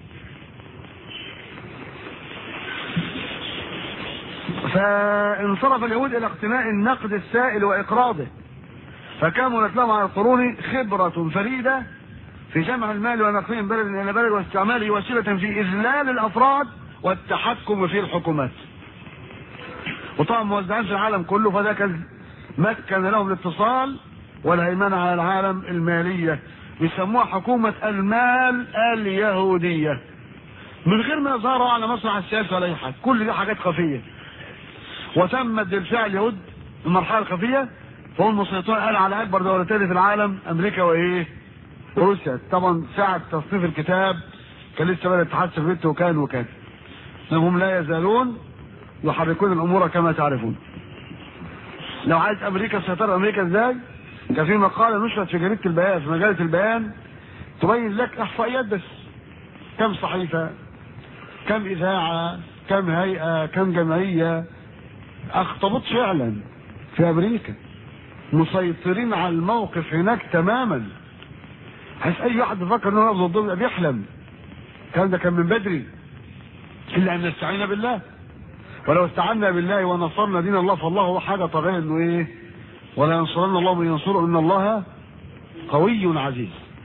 فانصرف اليهود الى اقتناء النقد السائل واقراضه فكملت لهم على القرون خبرة فريدة في جمع المال ونقله من بلد الى بلد واستعماله وسيلة في اذلال الافراد والتحكم في الحكومات. وطبعا موزعين في العالم كله فده كان مكن لهم الاتصال والهيمنة على العالم المالية بيسموها حكومة المال اليهودية. من غير ما يظهروا على مسرح السياسة ولا اي حاجة، كل دي حاجات خفية. وتمت بالفعل اليهود المرحلة الخفية فهم مسيطرون قال على اكبر دولتين في العالم امريكا وايه؟ وروسيا طبعا ساعة تصنيف الكتاب كان لسه بدأ الاتحاد السوفيتي وكان وكان انهم لا يزالون يحركون الامور كما تعرفون لو عايز امريكا سيطرة امريكا ازاي؟ كان في مقالة نشرت في جريدة البيان في مجلة البيان تبين لك احصائيات بس كم صحيفة كم اذاعة كم هيئة كم جمعية اخطبوط فعلا في امريكا مسيطرين على الموقف هناك تماما حيث اي واحد بيفكر انه يقف ضدهم يبقى بيحلم الكلام ده كان من بدري الا ان نستعين بالله ولو استعنا بالله ونصرنا دين الله فالله هو حاجه طبيعيه انه ايه ولا ينصرن الله من ينصره ان الله قوي عزيز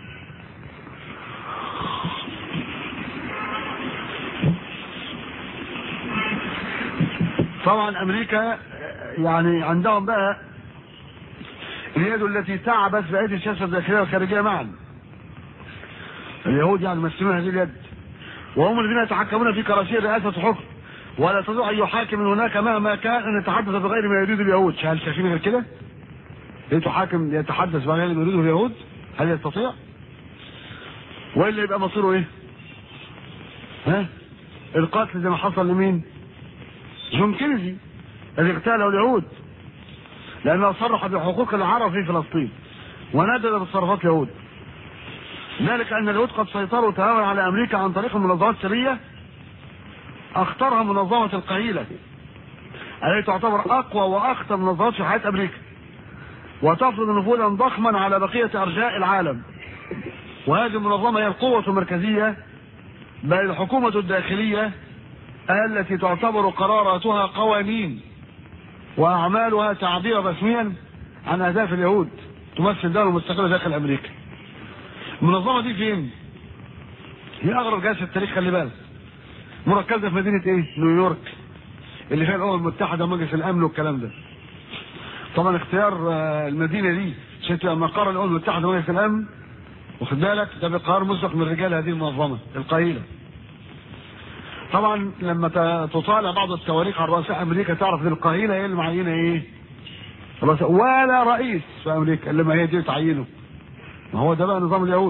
طبعا امريكا يعني عندهم بقى اليد التي تعبث بأيدي السياسة الداخلية والخارجية معا اليهود يعني مسلمون هذه اليد وهم الذين يتحكمون في كراسي رئاسة الحكم ولا يستطيع أن يحاكم من هناك مهما كان أن يتحدث بغير ما يريد اليهود هل شايفين غير كده؟ ليه تحاكم يتحدث بغير ما يريده اليهود؟ هل يستطيع؟ والا يبقى مصيره ايه؟ ها؟ القتل زي ما حصل لمين؟ جون كينيدي الذي اغتاله اليهود لانه صرح بحقوق العرب في فلسطين وندد بتصرفات اليهود ذلك ان اليهود قد سيطروا تماما على امريكا عن طريق المنظمات السريه اختارها منظمه القهيله التي تعتبر اقوى واخطر منظمات في حياه امريكا وتفرض نفوذا ضخما على بقيه ارجاء العالم وهذه المنظمه هي القوه المركزيه بل الحكومه الداخليه التي تعتبر قراراتها قوانين واعمالها تعبير رسميا عن اهداف اليهود تمثل دوله مستقله داخل امريكا. المنظمه دي فين؟ هي اغرب جهاز في التاريخ خلي بالك. مركزه في مدينه ايه؟ نيويورك. اللي فيها الامم المتحده ومجلس الامن والكلام ده. طبعا اختيار المدينه دي عشان تبقى مقر الامم المتحده ومجلس الامن واخد بالك ده بقرار مسبق من رجال هذه المنظمه القليله. طبعا لما تطالع بعض التواريخ عن رؤساء امريكا تعرف ان القهيله هي اللي معينه ايه؟ ولا رئيس في امريكا الا ما هي دي تعينه. ما هو ده بقى نظام اليهود.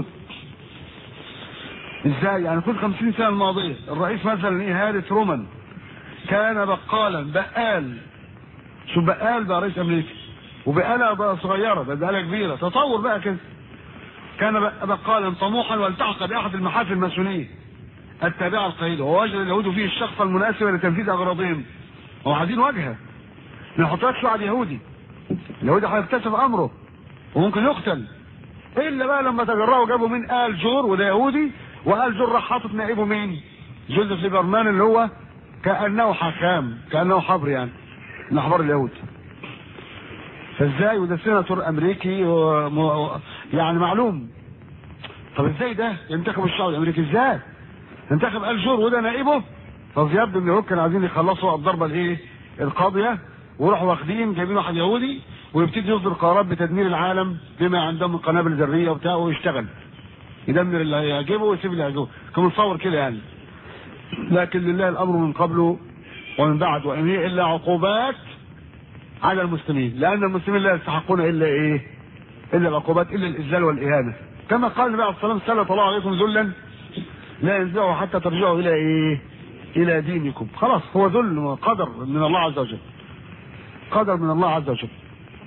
ازاي؟ يعني كل 50 سنه الماضيه الرئيس مثلا ايه هاري ترومان كان بقالا بقال شو بقال بقى رئيس امريكا وبقاله بقى صغيره ده بقاله كبيره تطور بقى كده. كان بقالا طموحا والتحق باحد المحافل الماسونيه التابعة القليلة ووجد اليهود فيه الشخص المناسب لتنفيذ أغراضهم هو عايزين وجهة ما يحطلكش واحد يهودي اليهودي هيكتشف أمره وممكن يقتل إلا بقى لما تجرأوا جابوا مين آل جور وده يهودي وآل جور راح حاطط نائبه مين؟ جوزيف ليبرمان اللي هو كانه حكام كانه حبر يعني من احبار اليهود فازاي وده سيناتور امريكي وم... يعني معلوم طب ازاي ده ينتخب الشعب الامريكي ازاي ينتخب الجور وده نائبه طب يبدو ان اليهود كانوا عايزين يخلصوا الضربه الايه القاضيه وراحوا واخدين جايبين واحد يهودي ويبتدي يصدر قرارات بتدمير العالم بما عندهم من قنابل ذريه وبتاع ويشتغل يدمر اللي هيعجبه ويسيب اللي هيعجبه كان متصور كده يعني لكن لله الامر من قبله ومن بعد وان هي الا عقوبات على المسلمين لان المسلمين لا يستحقون الا ايه الا العقوبات الا الاذلال والاهانه كما قال النبي عليه الصلاه والسلام سلط الله عليكم ذلا لا ينزعه حتى ترجعوا الى ايه الى دينكم خلاص هو ذل قدر من الله عز وجل قدر من الله عز وجل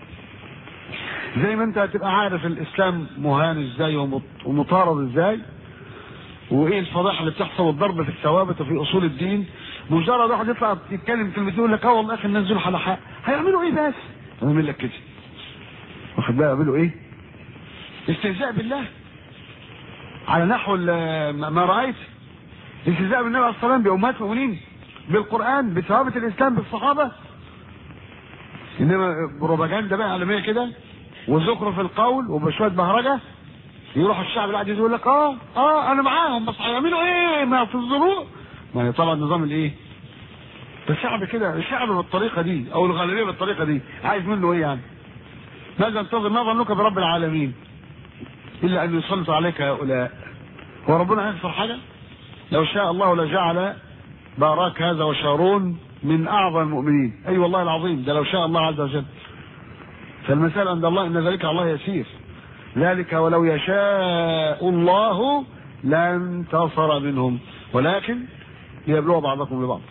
زي ما انت هتبقى عارف الاسلام مهان ازاي ومطارد ازاي وايه الفضائح اللي بتحصل والضرب في الثوابت وفي اصول الدين مجرد واحد يطلع يتكلم كلمتين يقول لك اه والله اخي الناس دول حلحاء هيعملوا ايه بس؟ يعمل لك كده واخد بالك يعملوا ايه؟ استهزاء بالله على نحو ما رايت استهزاء بالنبي عليه الصلاه والسلام بامهات المؤمنين بالقران بثوابت الاسلام بالصحابه انما بروباجندا بقى عالميه كده وزخرف القول وبشويه بهرجه يروح الشعب العادي يقول لك اه اه انا معاهم بس هيعملوا ايه ما في الظروف ما هي طبعا نظام الايه الشعب كده الشعب بالطريقه دي او الغالبيه بالطريقه دي عايز منه ايه يعني ماذا انتظر ما ظنك برب العالمين الا ان يسلط عليك هؤلاء هو ربنا هيخسر حاجه لو شاء الله لجعل باراك هذا وشارون من اعظم المؤمنين اي أيوة والله العظيم ده لو شاء الله عز وجل فالمسألة عند الله ان ذلك الله يسير ذلك ولو يشاء الله لانتصر منهم ولكن ليبلغ بعضكم ببعض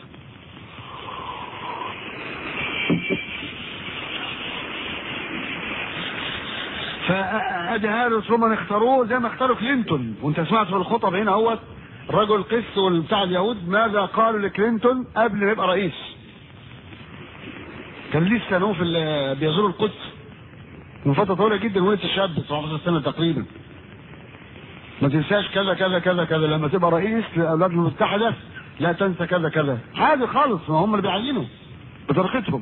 فادي هارس رومان اختاروه زي ما اختاروا كلينتون وانت سمعت في الخطب هنا اهوت الرجل قس والبتاع اليهود ماذا قالوا لكلينتون قبل ما يبقى رئيس كان لسه هو في بيزور القدس من فتره طويله جدا وانت شاب 19 سنه تقريبا ما تنساش كذا كذا كذا كذا لما تبقى رئيس للولايات المتحده لا تنسى كذا كذا عادي خالص ما هم اللي بيعينوا بطريقتهم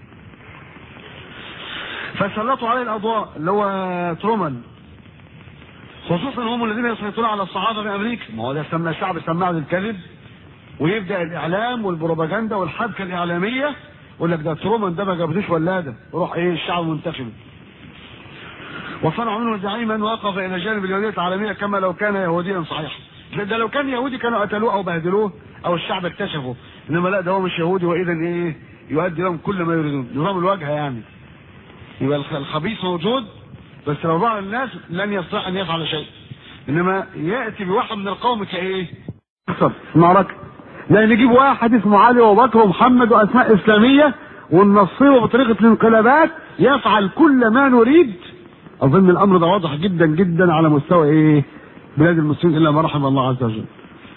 فسلطوا عليه الاضواء اللي هو ترومان خصوصا هم الذين يسيطرون على الصحافه في امريكا ما هو ده سمى الشعب سماع للكذب ويبدا الاعلام والبروباجندا والحبكه الاعلاميه يقول لك ده ترومان ده ما جابتوش ولاده يروح ايه الشعب منتخبه وصنعوا منه زعيما وقف الى جانب اليهوديه العالميه كما لو كان يهوديا صحيحا ده لو كان يهودي كانوا قتلوه او بهدلوه او الشعب اكتشفه انما لا ده هو مش يهودي واذا ايه يؤدي لهم كل ما يريدون نظام الواجهه يعني يبقى الخبيث موجود بس لو ظهر الناس لن يستطيع ان يفعل شيء انما ياتي بواحد من القوم كايه؟ معركه لان نجيب واحد اسمه علي وبكر ومحمد واسماء اسلاميه وننصره بطريقه الانقلابات يفعل كل ما نريد اظن الامر ده واضح جدا جدا على مستوى ايه بلاد المسلمين الا ما رحم الله عز وجل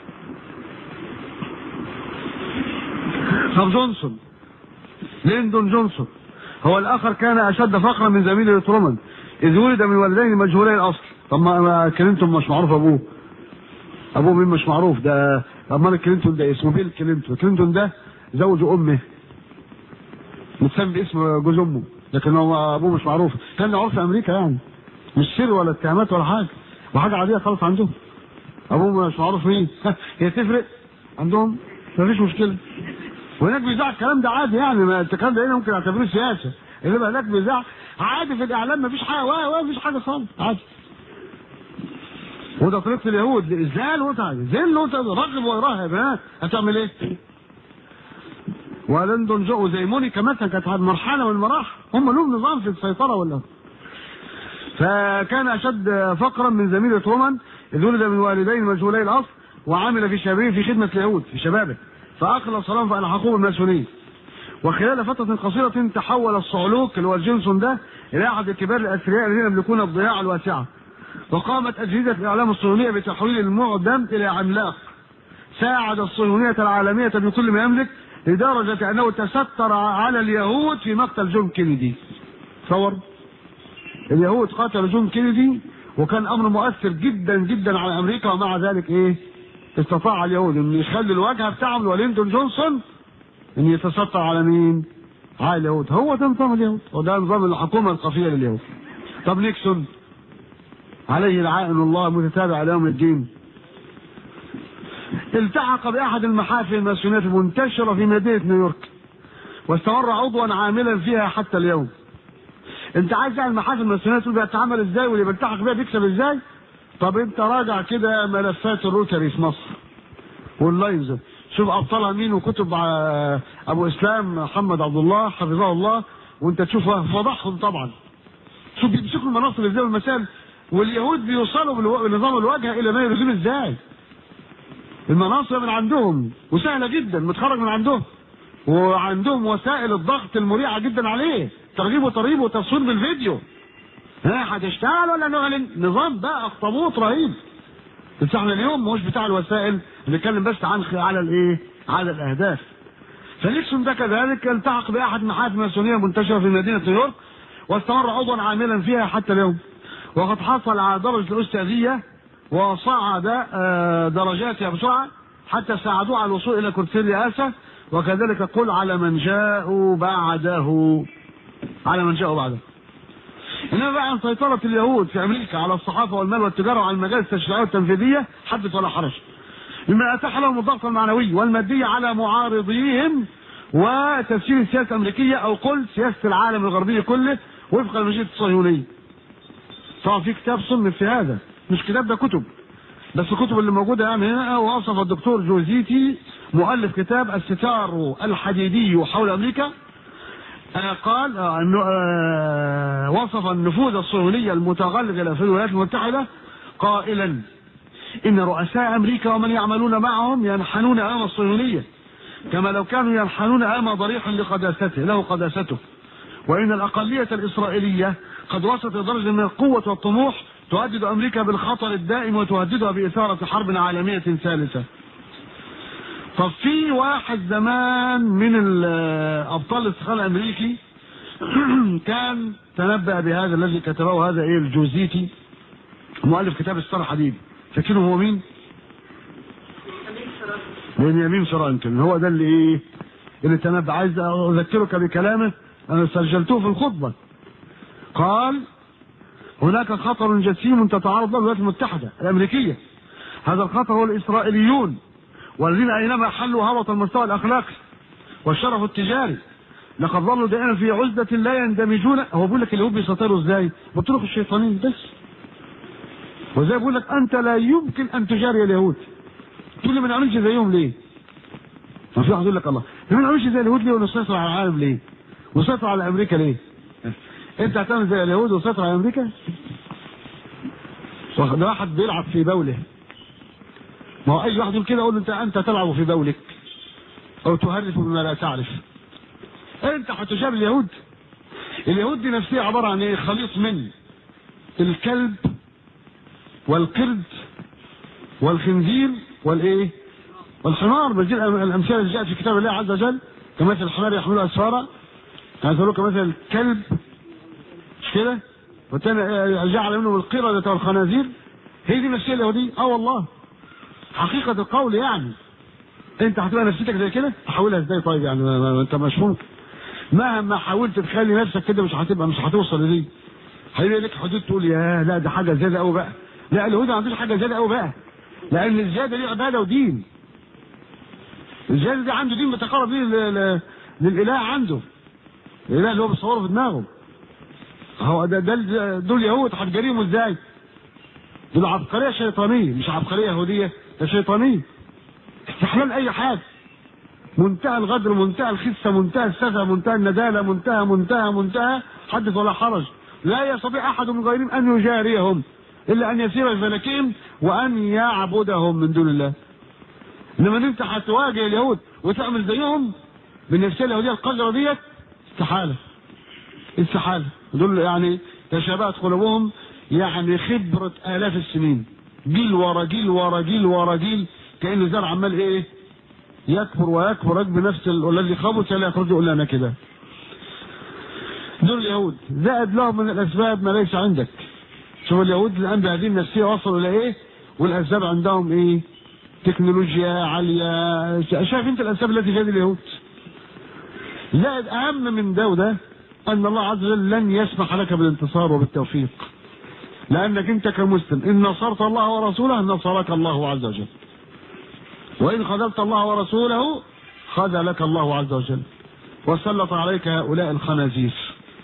طب جونسون ليندون جونسون هو الاخر كان اشد فقرا من زميله ترومان اذ ولد من والدين مجهولي الاصل طب ما كلينتون مش معروف ابوه ابوه مين مش معروف ده طب ما كلينتون ده اسمه بيل كلينتون كلينتون ده زوج امه متسمي باسم جوز امه لكن هو ابوه مش معروف كان عرف امريكا يعني مش سر ولا اتهامات ولا حاجه وحاجه عاديه خالص عندهم ابوه مش معروف مين هي تفرق عندهم مفيش مشكله وهناك بيذاع الكلام ده عادي يعني ما الكلام ده هنا ممكن اعتبره سياسه انما هناك بيذاع عادي في الاعلام مفيش حاجه ولا مفيش حاجه خالص عادي وده طريقه اليهود ازاي وتعالى ذل رغب وراهب ها هتعمل ايه؟ ولندن جو زي مونيكا مثلا كانت مرحله من المراحل هم لهم نظام في السيطره ولا فكان اشد فقرا من زميل رومان اذ ولد من والدين مجهولي الاصل وعمل في شبابه في خدمه اليهود في شبابه فاخلص لهم فالحقوه بالماسونيه وخلال فترة قصيرة تحول الصعلوك اللي هو الجنسون ده إلى أحد كبار الأثرياء الذين يملكون الضياع الواسعة. وقامت أجهزة الإعلام الصهيونية بتحويل المعدم إلى عملاق. ساعد الصهيونية العالمية بكل ما يملك لدرجة أنه تستر على اليهود في مقتل جون كينيدي. تصور؟ اليهود قتلوا جون كينيدي وكان أمر مؤثر جدا جدا على أمريكا ومع ذلك إيه؟ استطاع اليهود ان يخلي الواجهه بتاعهم لولينتون جونسون ان يتستر على مين؟ على اليهود هو ده نظام اليهود وده نظام الحكومه القافيه لليهود طب نيكسون عليه لعائن الله متتابع الى يوم الدين التحق باحد المحافل الماسونيه المنتشره في مدينه نيويورك واستمر عضوا عاملا فيها حتى اليوم انت عايز تعمل محافل الماسونيه تقول بتتعمل ازاي واللي بيلتحق بيها بيكسب ازاي طب انت راجع كده ملفات الروتري في مصر واللاينز شوف ابطالها مين وكتب ابو اسلام محمد عبد الله حفظه الله وانت تشوف فضحهم طبعا شوف بيمسكوا المناصب ازاي والمسائل واليهود بيوصلوا بنظام الواجهه الى ما يريدون ازاي المناصب من عندهم وسهله جدا متخرج من عندهم وعندهم وسائل الضغط المريعه جدا عليه ترغيب وترهيب وتصوير بالفيديو ها هتشتغل ولا نعلن نظام بقى اخطبوط رهيب بس احنا اليوم مش بتاع الوسائل بنتكلم بس عن على الايه على الاهداف فنيكسون ده كذلك التحق باحد محافل الماسونيه المنتشره في مدينه نيويورك واستمر عضوا عاملا فيها حتى اليوم وقد حصل على درجه الاستاذيه وصعد درجاتها بسرعه حتى ساعدوه على الوصول الى كرسي الرئاسه وكذلك قل على من جاءوا بعده على من جاءوا بعده انما بقى عن سيطرة اليهود في امريكا على الصحافة والمال والتجارة وعلى المجال التشريعية والتنفيذية حدث ولا حرج. مما اتاح لهم الضغط المعنوي والمادي على معارضيهم وتسيير السياسة الامريكية او قل سياسة العالم الغربي كله وفق المجلة الصهيونية. طبعا في كتاب صنف في هذا مش كتاب ده كتب بس الكتب اللي موجودة يعني هنا وصف الدكتور جوزيتي مؤلف كتاب الستار الحديدي حول امريكا قال انه وصف النفوذ الصهيوني المتغلغل في الولايات المتحده قائلا ان رؤساء امريكا ومن يعملون معهم ينحنون امام الصهيونيه كما لو كانوا ينحنون امام ضريح لقداسته له قداسته وان الاقليه الاسرائيليه قد وصلت لدرجه من القوه والطموح تهدد امريكا بالخطر الدائم وتهددها باثاره حرب عالميه ثالثه طب في واحد زمان من ابطال الاستقلال الامريكي كان تنبأ بهذا الذي كتبه هذا ايه الجوزيتي مؤلف كتاب الستار الحديد فاكرين هو مين؟ بنيامين فرانكلين هو ده اللي ايه؟ اللي تنبأ عايز اذكرك بكلامه انا سجلته في الخطبه قال هناك خطر جسيم تتعرض له الولايات المتحده الامريكيه هذا الخطر هو الاسرائيليون والذين اينما حلوا هبط المستوى الاخلاقي والشرف التجاري لقد ظلوا دائما في عزلة لا يندمجون هو بيقول لك اليهود بيسيطروا ازاي؟ بالطرق الشيطانية بس وزي بيقول لك انت لا يمكن ان تجاري اليهود تقول لي ما نعملش زيهم ليه؟ ما في واحد يقول لك الله ما نعملش زي اليهود ليه ونسيطر على العالم ليه؟ ونسيطر على امريكا ليه؟ انت هتعمل زي اليهود وتسيطر على امريكا؟ ده واحد بيلعب في بوله ما هو اي واحد يقول كده اقول له انت انت تلعب في بولك او تهرف بما لا تعرف انت هتجاب اليهود اليهود دي نفسها عباره عن ايه خليط من الكلب والقرد والخنزير والايه والحمار بس دي الامثله اللي جاءت في كتاب الله عز وجل كمثل الحمار يحمل اسفارا هذا كمثل الكلب مش كده والثاني جعل منهم القردة والخنازير هي دي نفسيه اليهوديه اه والله حقيقة القول يعني انت هتبقى نفسيتك زي كده تحولها ازاي طيب يعني ما ما انت مش ممكن مهما حاولت تخلي نفسك كده مش هتبقى مش هتوصل لدي هيبقى لك حدود تقول يا لا ده حاجه زياده قوي بقى لا اليهود ما عندوش حاجه زياده قوي بقى لان الزياده دي عباده ودين الزياده دي عنده دين بتقرب بيه للاله عنده الاله اللي هو بيصوره في دماغه هو ده, ده دول يهود هتجاريهم ازاي؟ دول عبقريه شيطانيه مش عبقريه يهوديه ده شيطانيه استحلال اي حاجه منتهى الغدر منتهى الخسه منتهى السفه منتهى النداله منتهى منتهى منتهى حدث ولا حرج لا يستطيع احد من غيرهم ان يجاريهم الا ان يسير في فلكهم وان يعبدهم من دون الله انما انت هتواجه اليهود وتعمل زيهم بالنفسيه اليهوديه القذره ديت استحاله استحاله دول يعني تشابهت قلوبهم يعني خبرة آلاف السنين جيل ورا جيل ورا جيل ورا جيل كأنه زرع عمال إيه يكبر ويكبر يكبر نفس الذي خبث لا يخرج إلا أنا كده دول اليهود زائد لهم من الأسباب ما ليس عندك شوف اليهود الآن بهذه النفسية وصلوا إلى إيه والأسباب عندهم إيه تكنولوجيا عاليه شايف انت الاسباب التي في يد اليهود لا اهم من ده وده ان الله عز وجل لن يسمح لك بالانتصار وبالتوفيق لانك انت كمسلم ان نصرت الله ورسوله نصرك الله عز وجل وان خذلت الله ورسوله خذلك الله عز وجل وسلط عليك هؤلاء الخنازير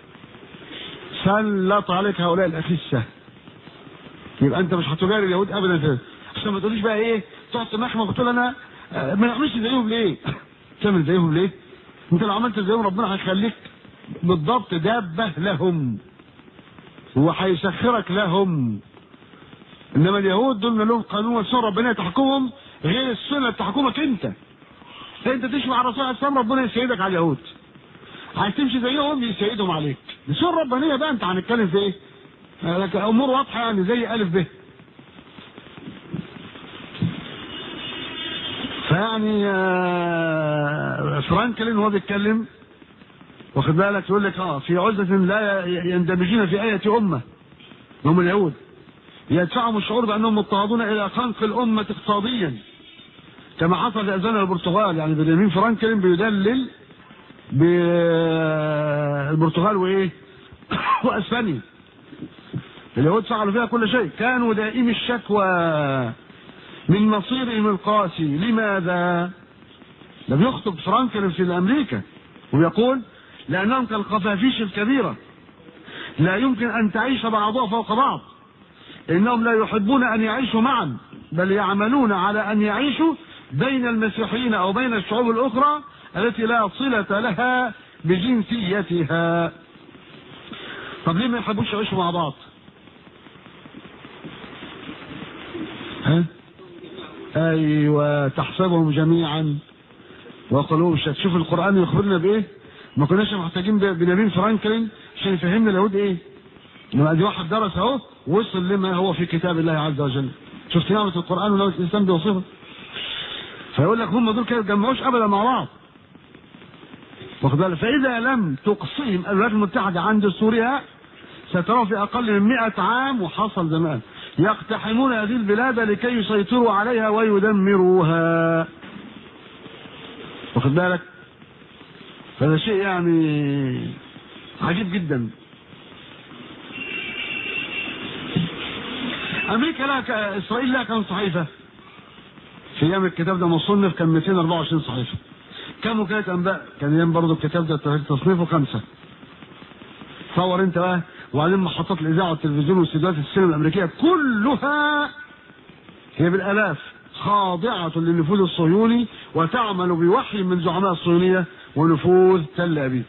سلط عليك هؤلاء الاخسه يبقى انت مش هتجاري اليهود ابدا في عشان ما تقوليش بقى ايه تقعد تمحمق وتقول انا آه، ما نعملش زيهم ليه؟ تعمل زيهم ليه؟ انت لو عملت زيهم ربنا هيخليك بالضبط دابه لهم وهيسخرك لهم انما اليهود دول ما لهم قانون وسنه ربنا تحكمهم غير السنه اللي تحكمك انت انت تمشي مع الرسول عليه السلام ربنا يسيدك على اليهود عايز تمشي زيهم يسيدهم عليك دي سنه ربانيه بقى انت هنتكلم في ايه؟ آه، لك امور واضحه يعني زي الف ب فيعني آه، فرانكلين وهو بيتكلم واخد بالك يقول لك اه في عزة لا يندمجون في آية أمة هم اليهود يدفعهم الشعور بأنهم مضطهدون إلى خنق الأمة اقتصاديا كما حصل في أذان البرتغال يعني بنيامين فرانكلين بيدلل بالبرتغال وإيه وأسبانيا اليهود فعلوا فيها كل شيء كانوا دائمي الشكوى من مصيرهم القاسي لماذا لم يخطب فرانكلين في أمريكا ويقول لأنهم كالخفافيش الكبيرة لا يمكن أن تعيش بعضها فوق بعض إنهم لا يحبون أن يعيشوا معا بل يعملون على أن يعيشوا بين المسيحيين أو بين الشعوب الأخرى التي لا صلة لها بجنسيتها طب ليه ما يحبوش يعيشوا مع بعض ها ايوه تحسبهم جميعا وقلوب شتى شوف القران يخبرنا بايه ما كناش محتاجين بنبيل فرانكلين عشان يفهمنا اليهود ايه لما دي واحد درس اهو وصل لما هو في كتاب الله عز وجل شفت نعمه القران ونعمه الانسان بيوصفها فيقول لك هم دول كده يتجمعوش ابدا مع بعض واخد بالك فاذا لم تقصيهم الولايات المتحده عن دستورها سترى في اقل من 100 عام وحصل زمان يقتحمون هذه البلاد لكي يسيطروا عليها ويدمروها واخد بالك فهذا شيء يعني عجيب جدا امريكا لها اسرائيل لها كم صحيفه في ايام الكتاب ده مصنف كان 224 صحيفه كم وكاله انباء كان ايام برضه الكتاب ده تصنيفه خمسه تصور انت بقى وبعدين محطات الاذاعه والتلفزيون واستديوهات السينما الامريكيه كلها هي بالالاف خاضعه للنفوذ الصهيوني وتعمل بوحي من زعماء الصهيونيه ونفوذ تل ابيب.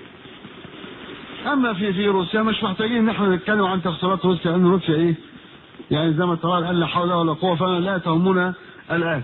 اما في في روسيا مش محتاجين ان احنا نتكلم عن تخسارات روسيا لان روسيا ايه؟ يعني زي ما ترى قال لا حول ولا قوه فانا لا تهمنا الان.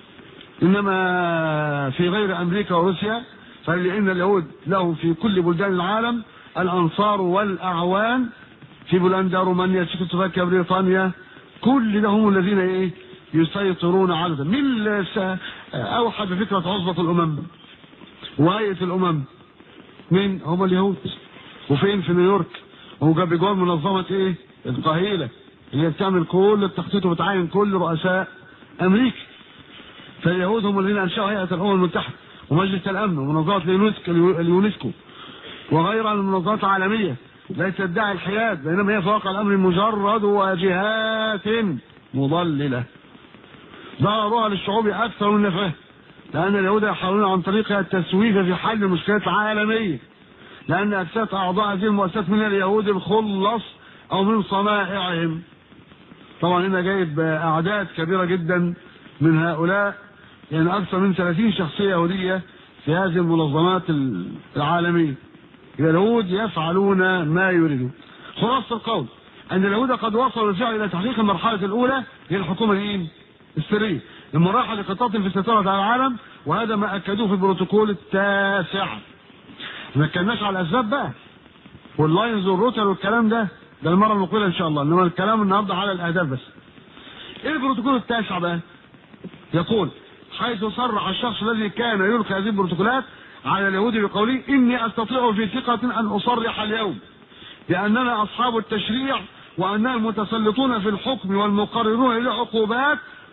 انما في غير امريكا وروسيا فلان اليهود لهم في كل بلدان العالم الانصار والاعوان في بولندا رومانيا تشيكوسلوفاكيا بريطانيا كل ده هم الذين ايه يسيطرون على ده مين اوحد بفكره عصبه الامم وهيئه الامم مين هم اليهود وفين في نيويورك هو جاب جوه منظمه ايه القهيله اللي بتعمل كل التخطيط وبتعين كل رؤساء امريكا فاليهود هم الذين انشاوا هيئه الامم المتحده ومجلس الامن ومنظمه اليونسكو وغيرها من المنظمات العالميه ليست تدعي الحياد بينما هي في واقع الامر مجرد واجهات مضلله ضررها للشعوب اكثر من نفعها لان اليهود يحاولون عن طريقها التسويف في حل المشكلات العالميه لان اكثر اعضاء هذه المؤسسات من اليهود الخلص او من صنائعهم طبعا هنا جايب اعداد كبيره جدا من هؤلاء يعني اكثر من 30 شخصيه يهوديه في هذه المنظمات العالميه اليهود يفعلون ما يريدون خلاصة القول أن اليهود قد وصلوا بالفعل إلى تحقيق المرحلة الأولى هي الحكومة الإيه؟ السرية المراحل لقطاط في السيطرة على العالم وهذا ما أكدوه في البروتوكول التاسع ما كناش على الأسباب بقى واللاينز والروتر والكلام ده ده المرة المقبلة إن شاء الله إنما الكلام النهاردة على الأهداف بس إيه البروتوكول التاسع بقى؟ يقول حيث صرح الشخص الذي كان يلقي هذه البروتوكولات على اليهود بقوله إني أستطيع في ثقة أن أصرح اليوم بأننا أصحاب التشريع وأننا المتسلطون في الحكم والمقررون للعقوبات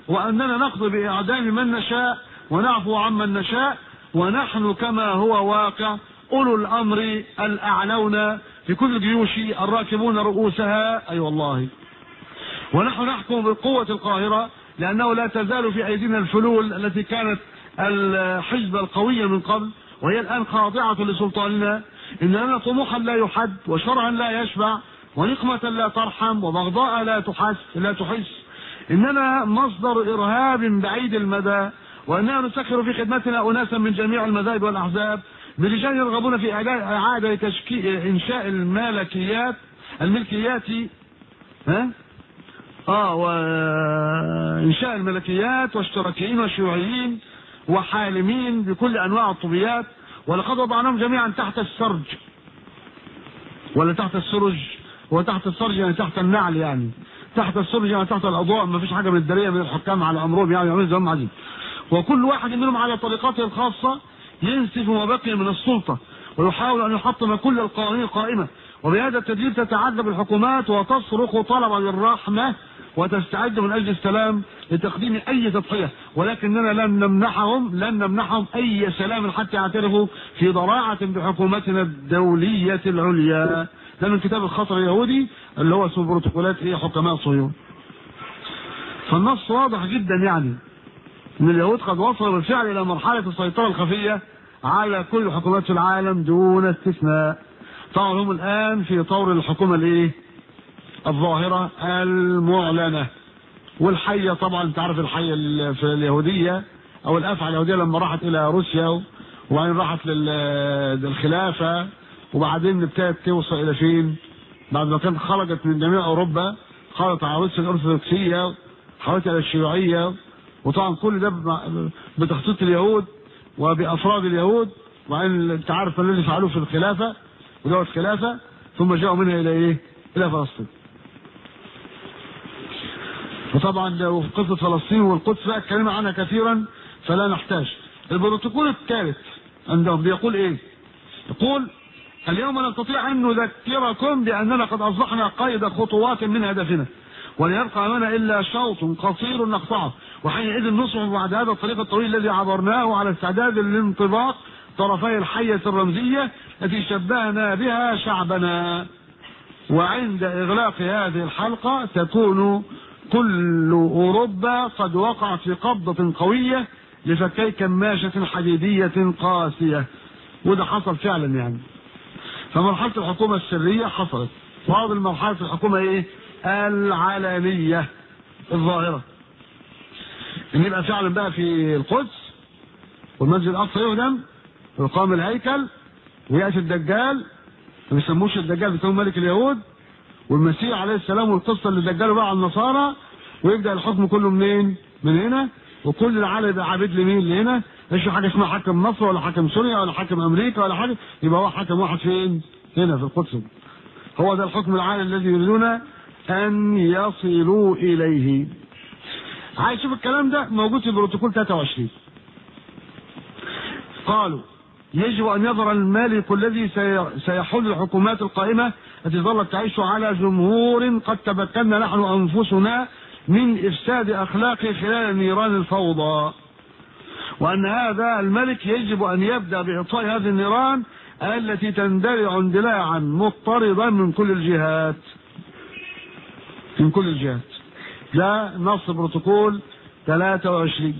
وأننا نقضي بإعدام من نشاء ونعفو عمن نشاء ونحن كما هو واقع أولو الأمر الأعلون في كل الجيوش الراكبون رؤوسها أي أيوة والله ونحن نحكم بالقوة القاهرة لأنه لا تزال في أيدينا الفلول التي كانت الحزب القوية من قبل وهي الآن خاضعة لسلطاننا إن لنا طموحا لا يحد وشرعا لا يشبع ونقمة لا ترحم وبغضاء لا تحس لا تحس إننا مصدر إرهاب بعيد المدى وأننا نسخر في خدمتنا أناسا من جميع المذاهب والأحزاب برجال يرغبون في إعادة تشكيل إنشاء الملكيات الملكيات ها اه وانشاء الملكيات واشتراكيين وشيوعيين وحالمين بكل انواع الطبيات ولقد وضعناهم جميعا تحت السرج ولا تحت السرج هو تحت السرج يعني تحت النعل يعني تحت السرج يعني تحت الاضواء ما فيش حاجه من الداريه من الحكام على امرهم يعني يعملوا زي ما عايزين وكل واحد منهم على طريقته الخاصه ينسف ما بقي من السلطه ويحاول ان يحطم كل القوانين القائمه وبهذا التدريب تتعذب الحكومات وتصرخ طلبا للرحمه وتستعد من اجل السلام لتقديم اي تضحيه ولكننا لن نمنحهم لن نمنحهم اي سلام حتى يعترفوا في ضراعه بحكومتنا الدوليه العليا ده من كتاب الخطر اليهودي اللي هو اسمه بروتوكولات ايه حكماء صهيون فالنص واضح جدا يعني ان اليهود قد وصلوا بالفعل الى مرحله السيطره الخفيه على كل الحكومات في العالم دون استثناء طبعا هم الان في طور الحكومه الايه الظاهره المعلنه والحيه طبعا انت عارف الحيه في اليهوديه او الافعى اليهوديه لما راحت الى روسيا وبعدين راحت للخلافه وبعدين ابتدت توصل الى فين؟ بعد ما كانت خرجت من جميع اوروبا خرجت على روسيا الارثوذكسيه حولت الى الشيوعيه وطبعا كل ده بتخطيط اليهود وبافراد اليهود وبعدين انت عارف الذي فعلوه في الخلافه ودوله الخلافه ثم جاءوا منها الى ايه؟ الى فلسطين. وطبعا قصه فلسطين والقدس بقى اتكلمنا عنها كثيرا فلا نحتاج. البروتوكول الثالث عندهم بيقول ايه؟ يقول اليوم نستطيع ان نذكركم باننا قد اصبحنا قيد خطوات من هدفنا ولن يبقى لنا الا شوط قصير نقطعه وحينئذ نصبح بعد هذا الطريق الطويل الذي عبرناه على استعداد للانطباق طرفي الحية الرمزية التي شبهنا بها شعبنا وعند إغلاق هذه الحلقة تكون كل أوروبا قد وقعت في قبضة قوية لفكي كماشة حديدية قاسية وده حصل فعلا يعني فمرحلة الحكومة السرية حصلت وهذه مرحلة الحكومة ايه العلنية الظاهرة ان يبقى فعلا بقى في القدس والمسجد الاقصى يهدم ويقام الهيكل وياتي الدجال ما بيسموش الدجال بيسموه ملك اليهود والمسيح عليه السلام والقصه اللي دجلوا بقى على النصارى ويبدا الحكم كله منين؟ من هنا وكل العالم يبقى عابد لمين؟ لهنا مش حاجه اسمها حاكم مصر ولا حاكم سوريا ولا حاكم امريكا ولا حاجه يبقى هو حاكم واحد فين؟ هنا في القدس هو ده الحكم العالي الذي يريدون ان يصلوا اليه عايز تشوف الكلام ده موجود في بروتوكول 23 قالوا يجب ان يظهر المالك الذي سيحل الحكومات القائمه التي ظلت تعيش على جمهور قد تمكنا نحن انفسنا من افساد اخلاقه خلال نيران الفوضى وان هذا الملك يجب ان يبدا باطفاء هذه النيران التي تندلع اندلاعا مضطردا من كل الجهات من كل الجهات ده نص بروتوكول 23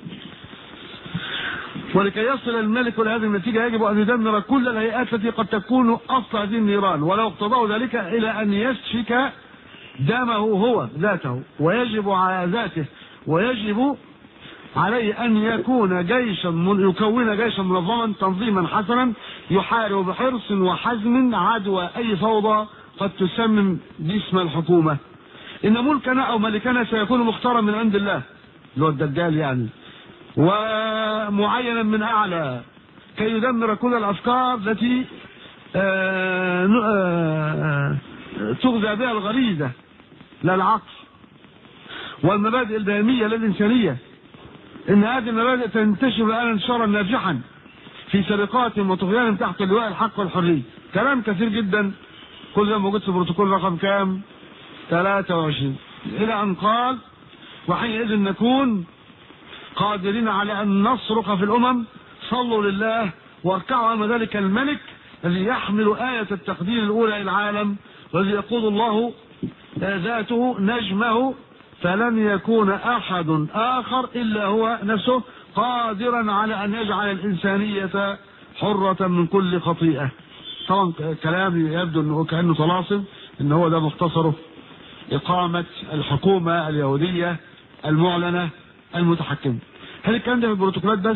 ولكي يصل الملك لهذه النتيجة يجب أن يدمر كل الهيئات التي قد تكون أصل هذه النيران ولو اقتضاه ذلك إلى أن يسفك دمه هو ذاته ويجب على ذاته ويجب عليه أن يكون جيشا من يكون جيشا منظما تنظيما حسنا يحارب بحرص وحزم عدوى أي فوضى قد تسمم باسم الحكومة إن ملكنا أو ملكنا سيكون مختارا من عند الله اللي هو الدجال يعني ومعينا من أعلى كي يدمر كل الأفكار التي تغذى بها الغريزة لا العقل والمبادئ البهيمية للإنسانية إن هذه المبادئ تنتشر الآن انتشارا ناجحا في سرقات وطغيان تحت لواء الحق والحرية كلام كثير جدا كل ده موجود في بروتوكول رقم كام 23 إلى أن قال وحينئذ نكون قادرين على أن نصرخ في الأمم صلوا لله واركعوا أمام ذلك الملك الذي يحمل آية التقدير الأولى إلى العالم والذي يقول الله ذاته نجمه فلن يكون أحد آخر إلا هو نفسه قادرا على أن يجعل الإنسانية حرة من كل خطيئة طبعا كلام يبدو أنه كأنه طلاسم أن هو ده مختصره إقامة الحكومة اليهودية المعلنة المتحكمة هل الكلام ده في البروتوكولات بس؟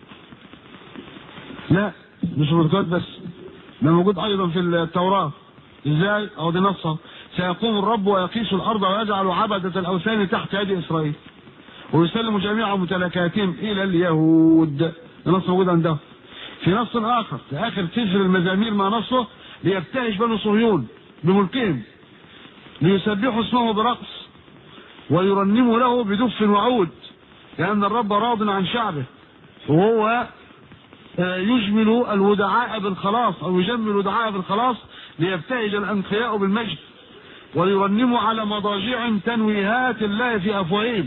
لا مش في البروتوكولات بس ده موجود أيضا في التوراة ازاي؟ أو دي نصها سيقوم الرب ويقيس الأرض ويجعل عبدة الأوثان تحت يد إسرائيل ويسلم جميع ممتلكاتهم إلى اليهود ده نص موجود عندهم في نص آخر في آخر سفر المزامير ما نصه ليبتهج بنو صهيون بملكهم ليسبحوا اسمه برقص ويرنموا له بدف وعود لأن الرب راض عن شعبه وهو يجمل الودعاء بالخلاص أو يجمل الودعاء بالخلاص ليبتهج الأنقياء بالمجد وليرنموا على مضاجع تنويهات الله في أفواههم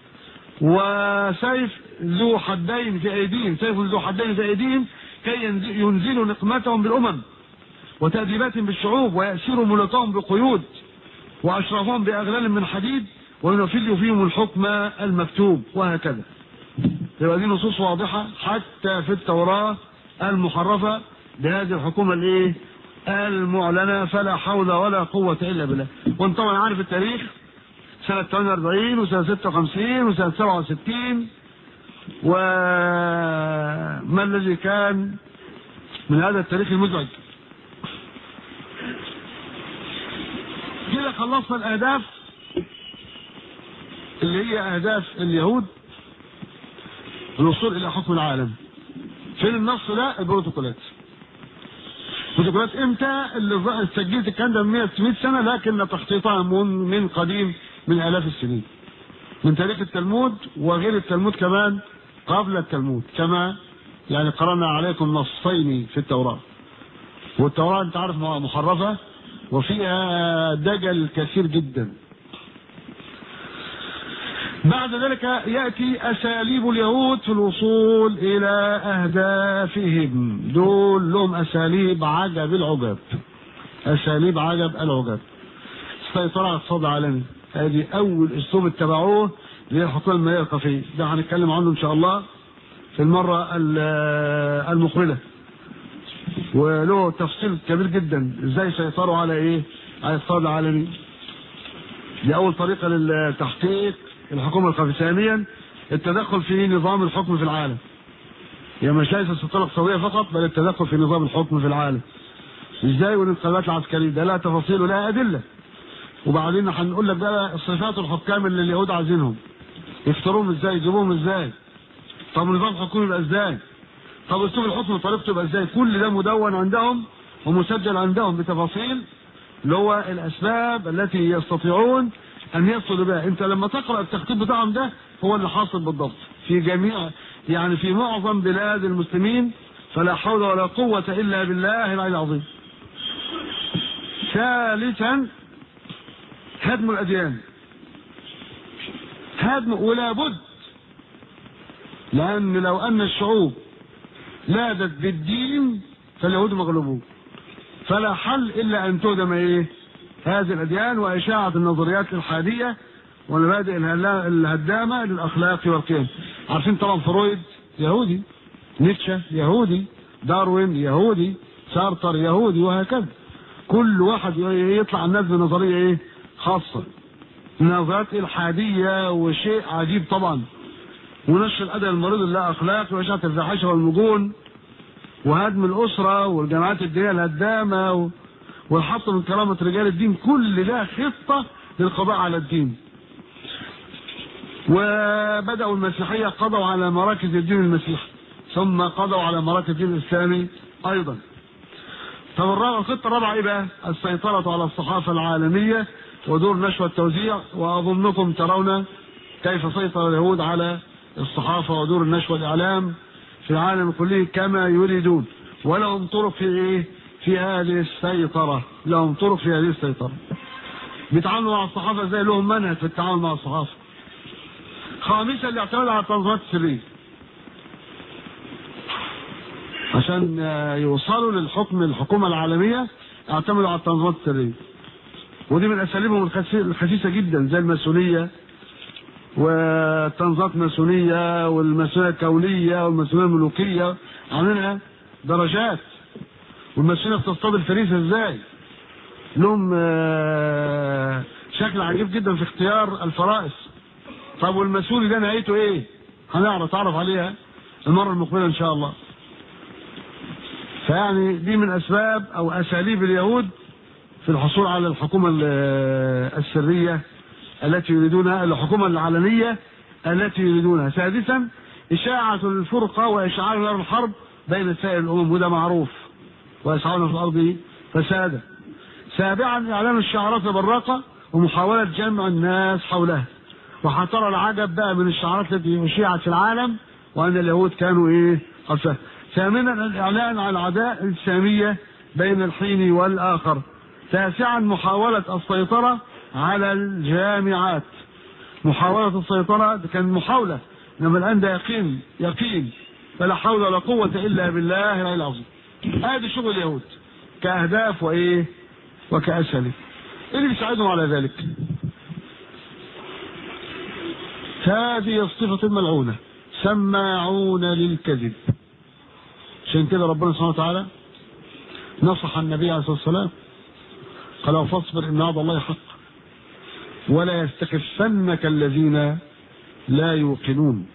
وسيف ذو حدين في أيديهم سيف ذو حدين في أيديهم كي ينزلوا نقمتهم بالأمم وتأديباتهم بالشعوب ويأسروا ملوكهم بقيود وأشرافهم بأغلال من حديد وينفذوا فيهم الحكم المكتوب وهكذا يبقى دي نصوص واضحة حتى في التوراة المحرفة بهذه الحكومة الايه المعلنة فلا حول ولا قوة إلا بالله وانت طبعا عارف التاريخ سنة 48 وسنة 56 وسنة 67 وما الذي كان من هذا التاريخ المزعج كده خلصنا الأهداف اللي هي أهداف اليهود الوصول إلى حكم العالم فين النص ده البروتوكولات البروتوكولات امتى اللي سجلت الكلام ده من 100 سنه لكن تخطيطها من قديم من الاف السنين من تاريخ التلمود وغير التلمود كمان قبل التلمود كما يعني قرانا عليكم نصين في التوراة والتوراة انت عارف محرفة وفيها دجل كثير جدا بعد ذلك يأتي أساليب اليهود في الوصول إلى أهدافهم دول لهم أساليب عجب العجب أساليب عجب العجب السيطرة على الاقتصاد العالمي هذه أول أسلوب اتبعوه اللي هي الحكومة المالية القفية ده هنتكلم عنه إن شاء الله في المرة المقبلة وله تفصيل كبير جدا ازاي سيطروا على ايه على الاقتصاد العالمي دي اول طريقة للتحقيق الحكومة القفية ثانيا التدخل في نظام الحكم في العالم يعني مش ليس السلطة الاقتصادية فقط بل التدخل في نظام الحكم في العالم ازاي والانقلابات العسكرية ده لا تفاصيل ولا ادلة وبعدين هنقول لك بقى صفات الحكام اللي اليهود عايزينهم يختاروهم ازاي يجيبوهم ازاي طب النظام الحكومي يبقى ازاي طب اسلوب الحكم وطريقته يبقى ازاي كل ده مدون عندهم ومسجل عندهم بتفاصيل اللي هو الاسباب التي يستطيعون ان يصلوا بها انت لما تقرا التخطيط بتاعهم ده هو اللي حاصل بالضبط في جميع يعني في معظم بلاد المسلمين فلا حول ولا قوة إلا بالله العلي العظيم ثالثا هدم الأديان هدم ولا بد لأن لو أن الشعوب نادت بالدين فاليهود مغلوبون فلا حل إلا أن تهدم إيه هذه الأديان وإشاعة النظريات الحادية والمبادئ الهدامة للأخلاق والقيم عارفين طبعا فرويد يهودي نيتشه يهودي داروين يهودي سارتر يهودي وهكذا كل واحد يطلع الناس بنظرية ايه خاصة نظريات الحادية وشيء عجيب طبعا ونشر الأدب المريض اللا أخلاق وإشاعة الفاحشة والمجون وهدم الأسرة والجماعات الدينية الهدامة والحط من كرامة رجال الدين كل ده خطة للقضاء على الدين وبدأوا المسيحية قضوا على مراكز الدين المسيحي ثم قضوا على مراكز الدين الإسلامي أيضا طب الخطة الرابعة إيه بقى؟ السيطرة على الصحافة العالمية ودور نشر التوزيع وأظنكم ترون كيف سيطر اليهود على الصحافة ودور النشر والإعلام في العالم كله كما يريدون ولهم طرق في إيه؟ في هذه السيطرة لهم طرق في هذه السيطرة بيتعاملوا مع الصحافة زي لهم منهج في التعامل مع الصحافة خامسا الاعتماد على التنظيمات السريه عشان آه، يوصلوا للحكم الحكومه العالميه اعتمدوا على التنظيمات السريه ودي من اساليبهم الخسي- الخسيسه جدا زي الماسونيه وتنظيمات ماسونيه والماسونيه الكونيه والماسونيه الملوكيه عاملينها درجات والماسونيه بتصطاد الفريسه ازاي؟ لهم آه، شكل عجيب جدا في اختيار الفرائس طب والماسوني ده نهايته ايه؟ هنعرف تعرف عليها المره المقبله ان شاء الله. فيعني دي من اسباب او اساليب اليهود في الحصول على الحكومه ال- السريه التي يريدونها الحكومه العلنيه التي يريدونها. سادسا اشاعه الفرقه واشعال نار الحرب بين سائر الامم وده معروف. ويسعون في الارض فسادا. سابعا اعلان الشعارات البراقه ومحاوله جمع الناس حولها. وهترى العجب بقى من الشعارات التي اشيعت في العالم وان اليهود كانوا ايه؟ خلفها. ثامنا الاعلان عن العداء الساميه بين الحين والاخر. تاسعا محاوله السيطره على الجامعات. محاوله السيطره دي كان محاوله انما الان ده يقين يقين فلا حول ولا قوه الا بالله العلي العظيم. هذه شغل اليهود كاهداف وايه؟ وكاساليب. ايه اللي بيساعدهم على ذلك؟ هذه الصفة الملعونة سماعون للكذب عشان كده ربنا سبحانه وتعالى نصح النبي عليه الصلاة والسلام قال فاصبر إن وعد الله حق ولا يستخفنك الذين لا يوقنون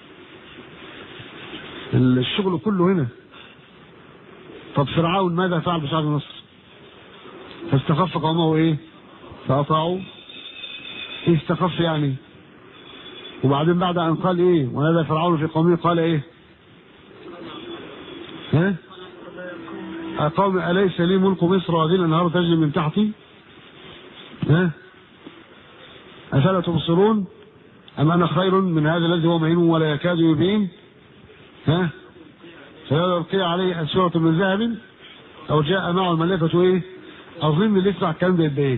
الشغل كله هنا طب فرعون ماذا فعل بشعب مصر فاستخف قومه ايه فأطاعوا ايه استخف يعني وبعدين بعد ان قال ايه ونادى فرعون في قومه قال ايه ها قوم اليس لي ملك مصر وهذه الانهار تجري من تحتي ها افلا تبصرون ام انا خير من هذا الذي هو مهين ولا يكاد يبين ها فيلقي عليه اسوره من ذهب او جاء معه الملائكه ايه اظن اللي يسمع الكلام ده يبقى ايه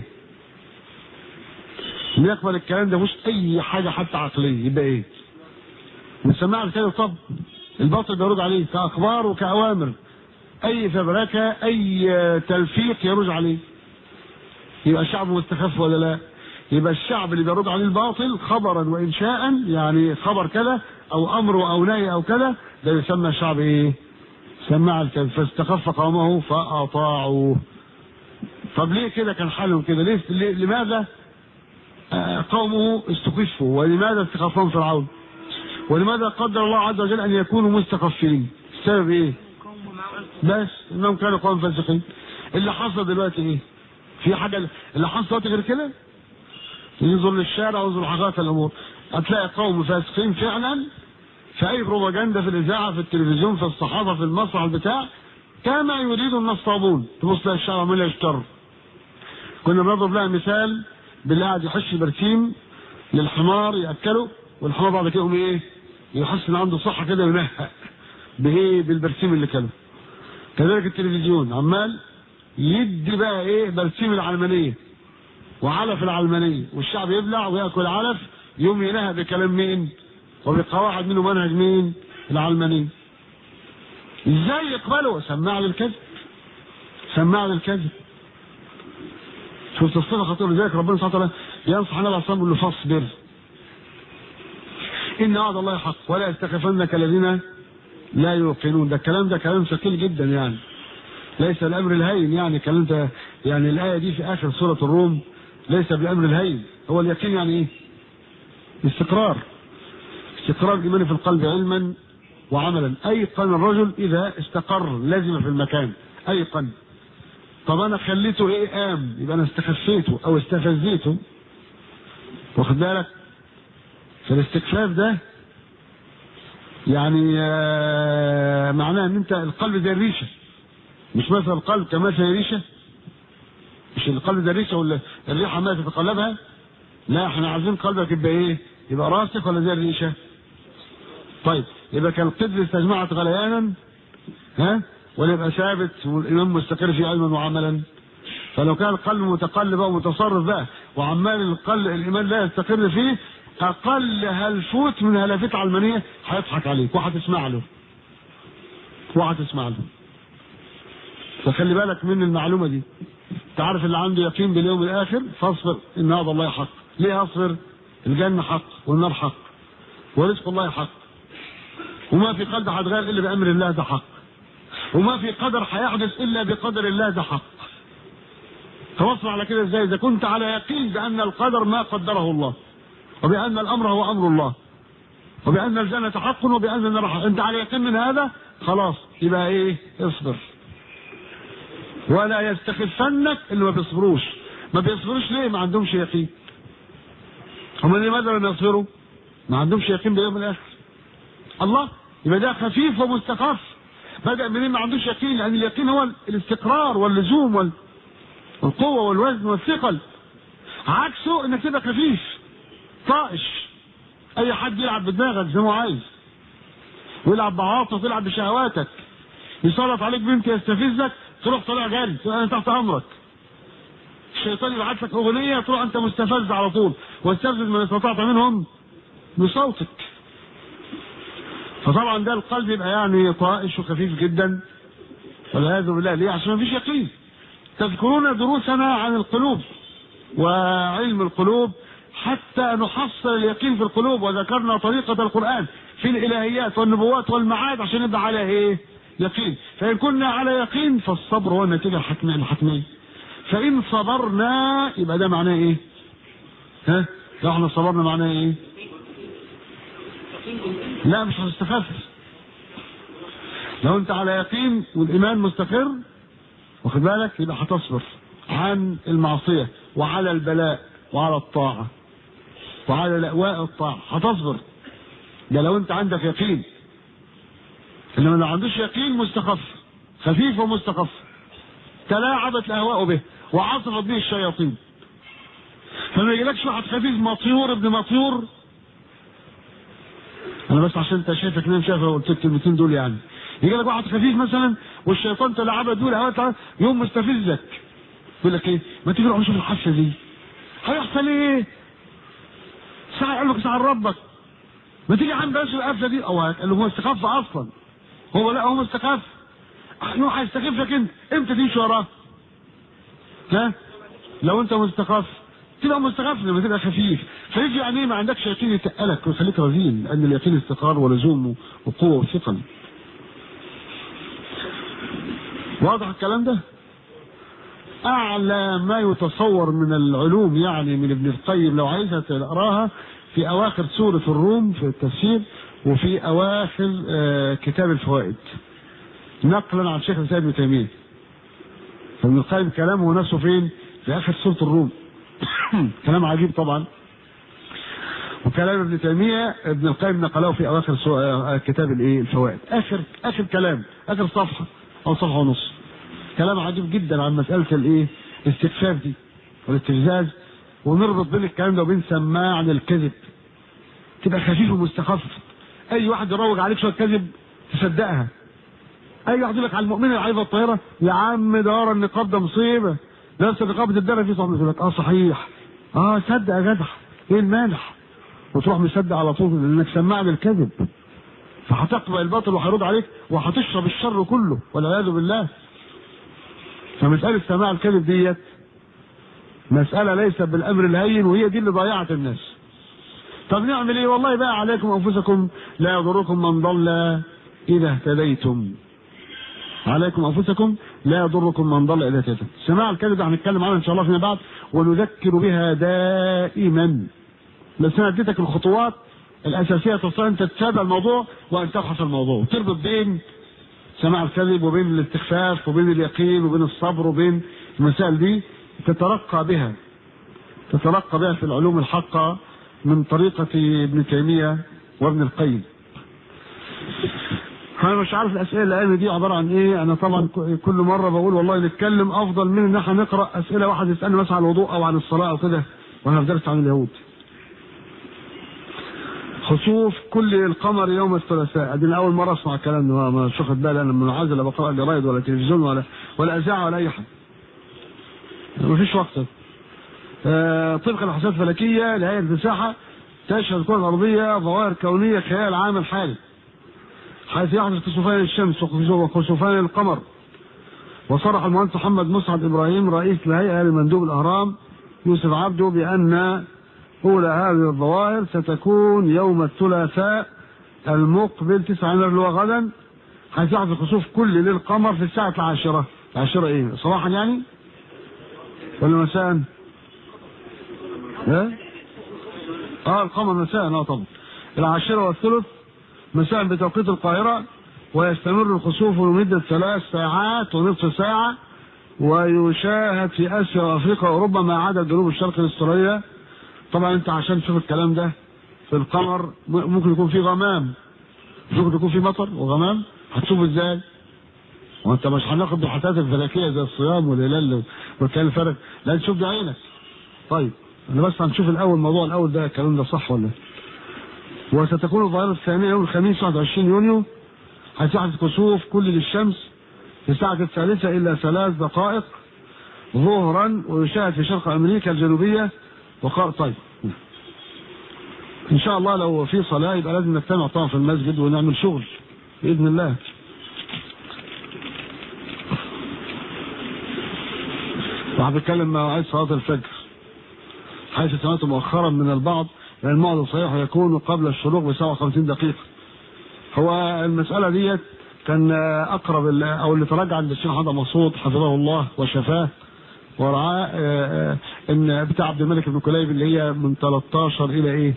اللي يقبل الكلام ده مش اي حاجه حتى عقليه يبقى ايه؟ نسمعها الكلام طب الباطل بيرد عليه كاخبار وكاوامر اي فبركه اي تلفيق يرد عليه يبقى الشعب مستخف ولا لا؟ يبقى الشعب اللي بيرد عليه الباطل خبرا وانشاء يعني خبر كذا او امر او نهي او كذا ده يسمى الشعب ايه؟ سمع الكذب فاستخف قومه فاطاعوه طب ليه كده كان حالهم كده؟ ليه ليه- لماذا قومه استخفوا ولماذا استخفهم فرعون ولماذا قدر الله عز وجل ان يكونوا مستخفين السبب ايه بس انهم كانوا قوم فاسقين اللي حصل دلوقتي ايه في حاجه اللي حصل دلوقتي غير كده ينظر للشارع وينظر لحقائق الامور هتلاقي قوم فاسقين فعلا في اي بروباجندا في الاذاعه في التلفزيون في الصحافه في المسرح البتاع كما يريد النصابون تبص تلاقي الشارع عمال يشتر كنا بنضرب لها مثال بالله قاعد يحش برسيم للحمار ياكله والحمار بعد كده يقوم ايه يحس ان عنده صحه كده ينهق بايه بالبرسيم اللي كله كذلك التلفزيون عمال يدي بقى ايه برسيم العلمانيه وعلف العلمانيه والشعب يبلع وياكل علف يوم ينهى بكلام مين وبقواعد منه منهج مين العلمانيه ازاي يقبلوا سماع للكذب سماع للكذب شفت الصفه خطيره لذلك ربنا سبحانه وتعالى ينصح النبي عليه الصلاه والسلام يقول له فاصبر ان وعد الله حق ولا يستخفنك الذين لا يوقنون ده الكلام ده كلام ثقيل جدا يعني ليس الامر الهين يعني كلام ده يعني الايه دي في اخر سوره الروم ليس بالامر الهين هو اليقين يعني ايه؟ استقرار استقرار الايمان في القلب علما وعملا ايقن الرجل اذا استقر لازم في المكان ايقن طب انا خليته ايه قام يبقى انا استخفيته او استفزيته واخد بالك فالاستخفاف ده يعني آه، معناه ان انت القلب زي الريشه مش مثلا القلب كمثل ريشه مش القلب زي الريشه ولا الريحه ما تتقلبها لا احنا عايزين قلبك يبقى ايه يبقى راسخ ولا زي الريشه طيب يبقى كان القدر استجمعت غليانا ها ولا يبقى ثابت والامام مستقر في علما وعملا فلو كان القلب متقلب او متصرف بقى وعمال القلب الايمان لا يستقر فيه اقل هلفوت من هلافات علمانيه هيضحك عليك وهتسمع له وهتسمع له فخلي بالك من المعلومه دي تعرف اللي عنده يقين باليوم الاخر فاصبر ان هذا الله حق ليه اصبر الجنه حق والنار حق ورزق الله حق وما في قلب هيتغير الا بامر الله ده حق وما في قدر هيحدث الا بقدر الله ده حق توصل على كده ازاي اذا كنت على يقين بان القدر ما قدره الله وبان الامر هو امر الله وبان الجنه حق وبان النار حق انت على يقين من هذا خلاص يبقى ايه اصبر ولا يستخفنك اللي ما بيصبروش ما بيصبروش ليه ما عندهمش يقين هم لماذا لم يصبروا ما عندهمش يقين باليوم الاخر الله يبقى ده خفيف ومستخف بدأ منين ما عندوش يقين لأن اليقين هو الاستقرار واللزوم وال... والقوة والوزن والثقل عكسه انك تبقى خفيف طائش اي حد يلعب بدماغك زي ما هو عايز ويلعب بعواطفك ويلعب بشهواتك يسلط عليك بنت يستفزك تروح طالع جري تقول انا تحت امرك الشيطان يبعت لك اغنيه تروح انت مستفز على طول واستفزز من استطعت منهم بصوتك فطبعا ده القلب يبقى يعني طائش وخفيف جدا والعياذ بالله ليه عشان ما فيش يقين تذكرون دروسنا عن القلوب وعلم القلوب حتى نحصل اليقين في القلوب وذكرنا طريقة القرآن في الإلهيات والنبوات والمعاد عشان نبقى على إيه؟ يقين فإن كنا على يقين فالصبر هو النتيجة الحتمية الحتمية فإن صبرنا يبقى ده معناه إيه؟ ها؟ لو احنا صبرنا معناه إيه؟ لا مش هتستخف لو انت على يقين والايمان مستقر واخد بالك يبقى هتصبر عن المعصيه وعلى البلاء وعلى الطاعه وعلى الاواء الطاعه هتصبر ده لو انت عندك يقين انما لو عندوش يقين مستخف خفيف ومستخف تلاعبت الاهواء به وعصفت به الشياطين فما يجيلكش واحد خفيف مطيور ابن مطيور انا بس عشان انت شايفك ان انا شايف قلت الكلمتين دول يعني يجي لك واحد خفيف مثلا والشيطان تلعبها دول هوا يوم مستفزك يقول لك ايه ما تيجي نروح نشوف الحفله دي هيحصل ايه ساعه يقول لك ساعه ربك ما تيجي يا عم بلاش القفله دي او قال له هو استخف اصلا هو لا هو مستخف هو هيستخفك انت امتى تمشي وراه ها لو انت مستخف تبقى مستخف لما تبقى خفيف فيجي يعني ما عندكش يقين يتقلك ويخليك رزين لان اليقين استقرار ولزوم وقوه وثقل واضح الكلام ده اعلى ما يتصور من العلوم يعني من ابن القيم لو عايزها تقراها في اواخر سوره الروم في التفسير وفي اواخر آه كتاب الفوائد نقلا عن شيخ الاسلام ابن تيميه فابن القيم كلامه نفسه فين؟ في اخر سوره الروم كلام عجيب طبعا وكلام ابن تيميه ابن القيم نقله في اواخر كتاب الايه الفوائد اخر اخر كلام اخر صفحه او صفحه ونص كلام عجيب جدا عن مساله الايه الاستكشاف دي والاستفزاز ونربط بين الكلام ده وبين سماع الكذب تبقى خفيف ومستخف اي واحد يروج عليك شويه كذب تصدقها اي واحد يقول لك على المؤمن العيبه الطاهره يا عم ده النقاب ده مصيبه لابسه نقاب الدرع فيه صحيح يقول لك اه صحيح اه صدق يا جدع ايه المانع وتروح مصدق على طول لانك سمعني الكذب فهتقبل الباطل وهيرد عليك وهتشرب الشر كله والعياذ بالله فمسألة سماع الكذب ديت مسألة ليست بالأمر الهين وهي دي اللي ضيعت الناس طب نعمل ايه والله بقى عليكم انفسكم لا يضركم من ضل اذا اهتديتم عليكم انفسكم لا يضركم من ضل اذا اهتديتم سماع الكذب هنتكلم عنها ان شاء الله فيما بعد ونذكر بها دائما بس انا اديتك الخطوات الاساسيه تصل انت تتابع الموضوع وان تبحث الموضوع وتربط بين سماع الكذب وبين الاستخفاف وبين اليقين وبين الصبر وبين المسائل دي تترقى بها تترقى بها في العلوم الحقه من طريقه ابن تيميه وابن القيم انا مش عارف الاسئله اللي قايمه دي عباره عن ايه انا طبعا كل مره بقول والله نتكلم افضل من ان احنا نقرا اسئله واحد يسالني مثلا عن الوضوء او عن الصلاه او كده وانا في درس عن اليهود خسوف كل القمر يوم الثلاثاء ادي اول مره اسمع الكلام ده ما مش واخد بالي انا منعزل لا بقرا جرايد ولا تلفزيون ولا ولا اذاعه ولا اي حاجه ما فيش وقت آه طبقا للحسابات الفلكيه لهيئه المساحه تشهد الكرة الأرضية ظواهر كونية خلال العام الحالي حيث يحدث كسوفان الشمس وكسوفان القمر وصرح المهندس محمد مسعد إبراهيم رئيس الهيئة لمندوب الأهرام يوسف عبده بأن أولى هذه الظواهر ستكون يوم الثلاثاء المقبل 9 يناير اللي هو غدا حيث يحدث خسوف كل للقمر في الساعة العاشرة العاشرة ايه صباحا يعني ولا مساء ها اه القمر مساء اه طبعا العاشرة والثلث مساء بتوقيت القاهرة ويستمر الخسوف لمدة ثلاث ساعات ونصف ساعة ويشاهد في اسيا وافريقيا واوروبا ما عدا جنوب الشرق الاستراليا طبعا انت عشان تشوف الكلام ده في القمر ممكن يكون في غمام ممكن يكون في مطر وغمام هتشوف ازاي وانت مش هناخد بالحساسات الفلكيه زي الصيام والهلال والكلام الفرق لا تشوف بعينك طيب انا بس هنشوف الاول الموضوع الاول ده الكلام ده صح ولا وستكون الظاهره الثانيه يوم الخميس 21 يونيو حيث يحدث كسوف كل للشمس في الساعه الثالثه الا ثلاث دقائق ظهرا ويشاهد في شرق امريكا الجنوبيه وقال طيب ان شاء الله لو في صلاه يبقى لازم نجتمع طبعا في المسجد ونعمل شغل باذن الله راح بتكلم مع عيد صلاه الفجر حيث سمعت مؤخرا من البعض ان الموعد الصحيح يكون قبل الشروق ب 57 دقيقه هو المساله ديت كان اقرب او اللي تراجع عند الشيخ محمد مسعود حفظه الله وشفاه ورعاه ان بتاع عبد الملك بن كليب اللي هي من 13 الى ايه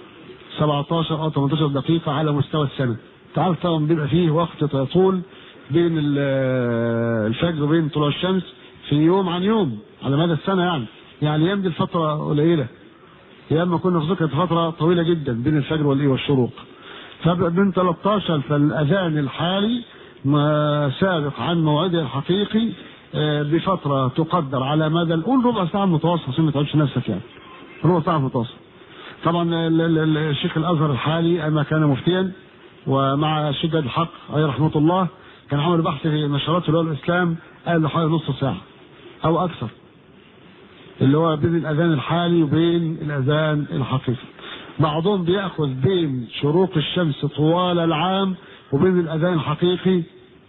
17 او 18 دقيقه على مستوى السنه تعرف طبعا بيبقى فيه وقت طول بين الفجر وبين طلوع الشمس في يوم عن يوم على مدى السنه يعني يعني ايام دي الفتره قليله ايام ما كنا في ذكر فتره طويله جدا بين الفجر والايه والشروق فمن 13 فالاذان الحالي ما سابق عن موعده الحقيقي بفتره تقدر على مدى نقول ربع ساعه متوسط عشان ما تعبش نفسك يعني ربع ساعه متوسط طبعا الشيخ الازهر الحالي اما كان مفتيا ومع شدة الحق عليه رحمه الله كان عمل بحث في نشرات في الاسلام قال له حوالي نص ساعه او اكثر اللي هو بين الاذان الحالي وبين الاذان الحقيقي بعضهم بياخذ بين شروق الشمس طوال العام وبين الاذان الحقيقي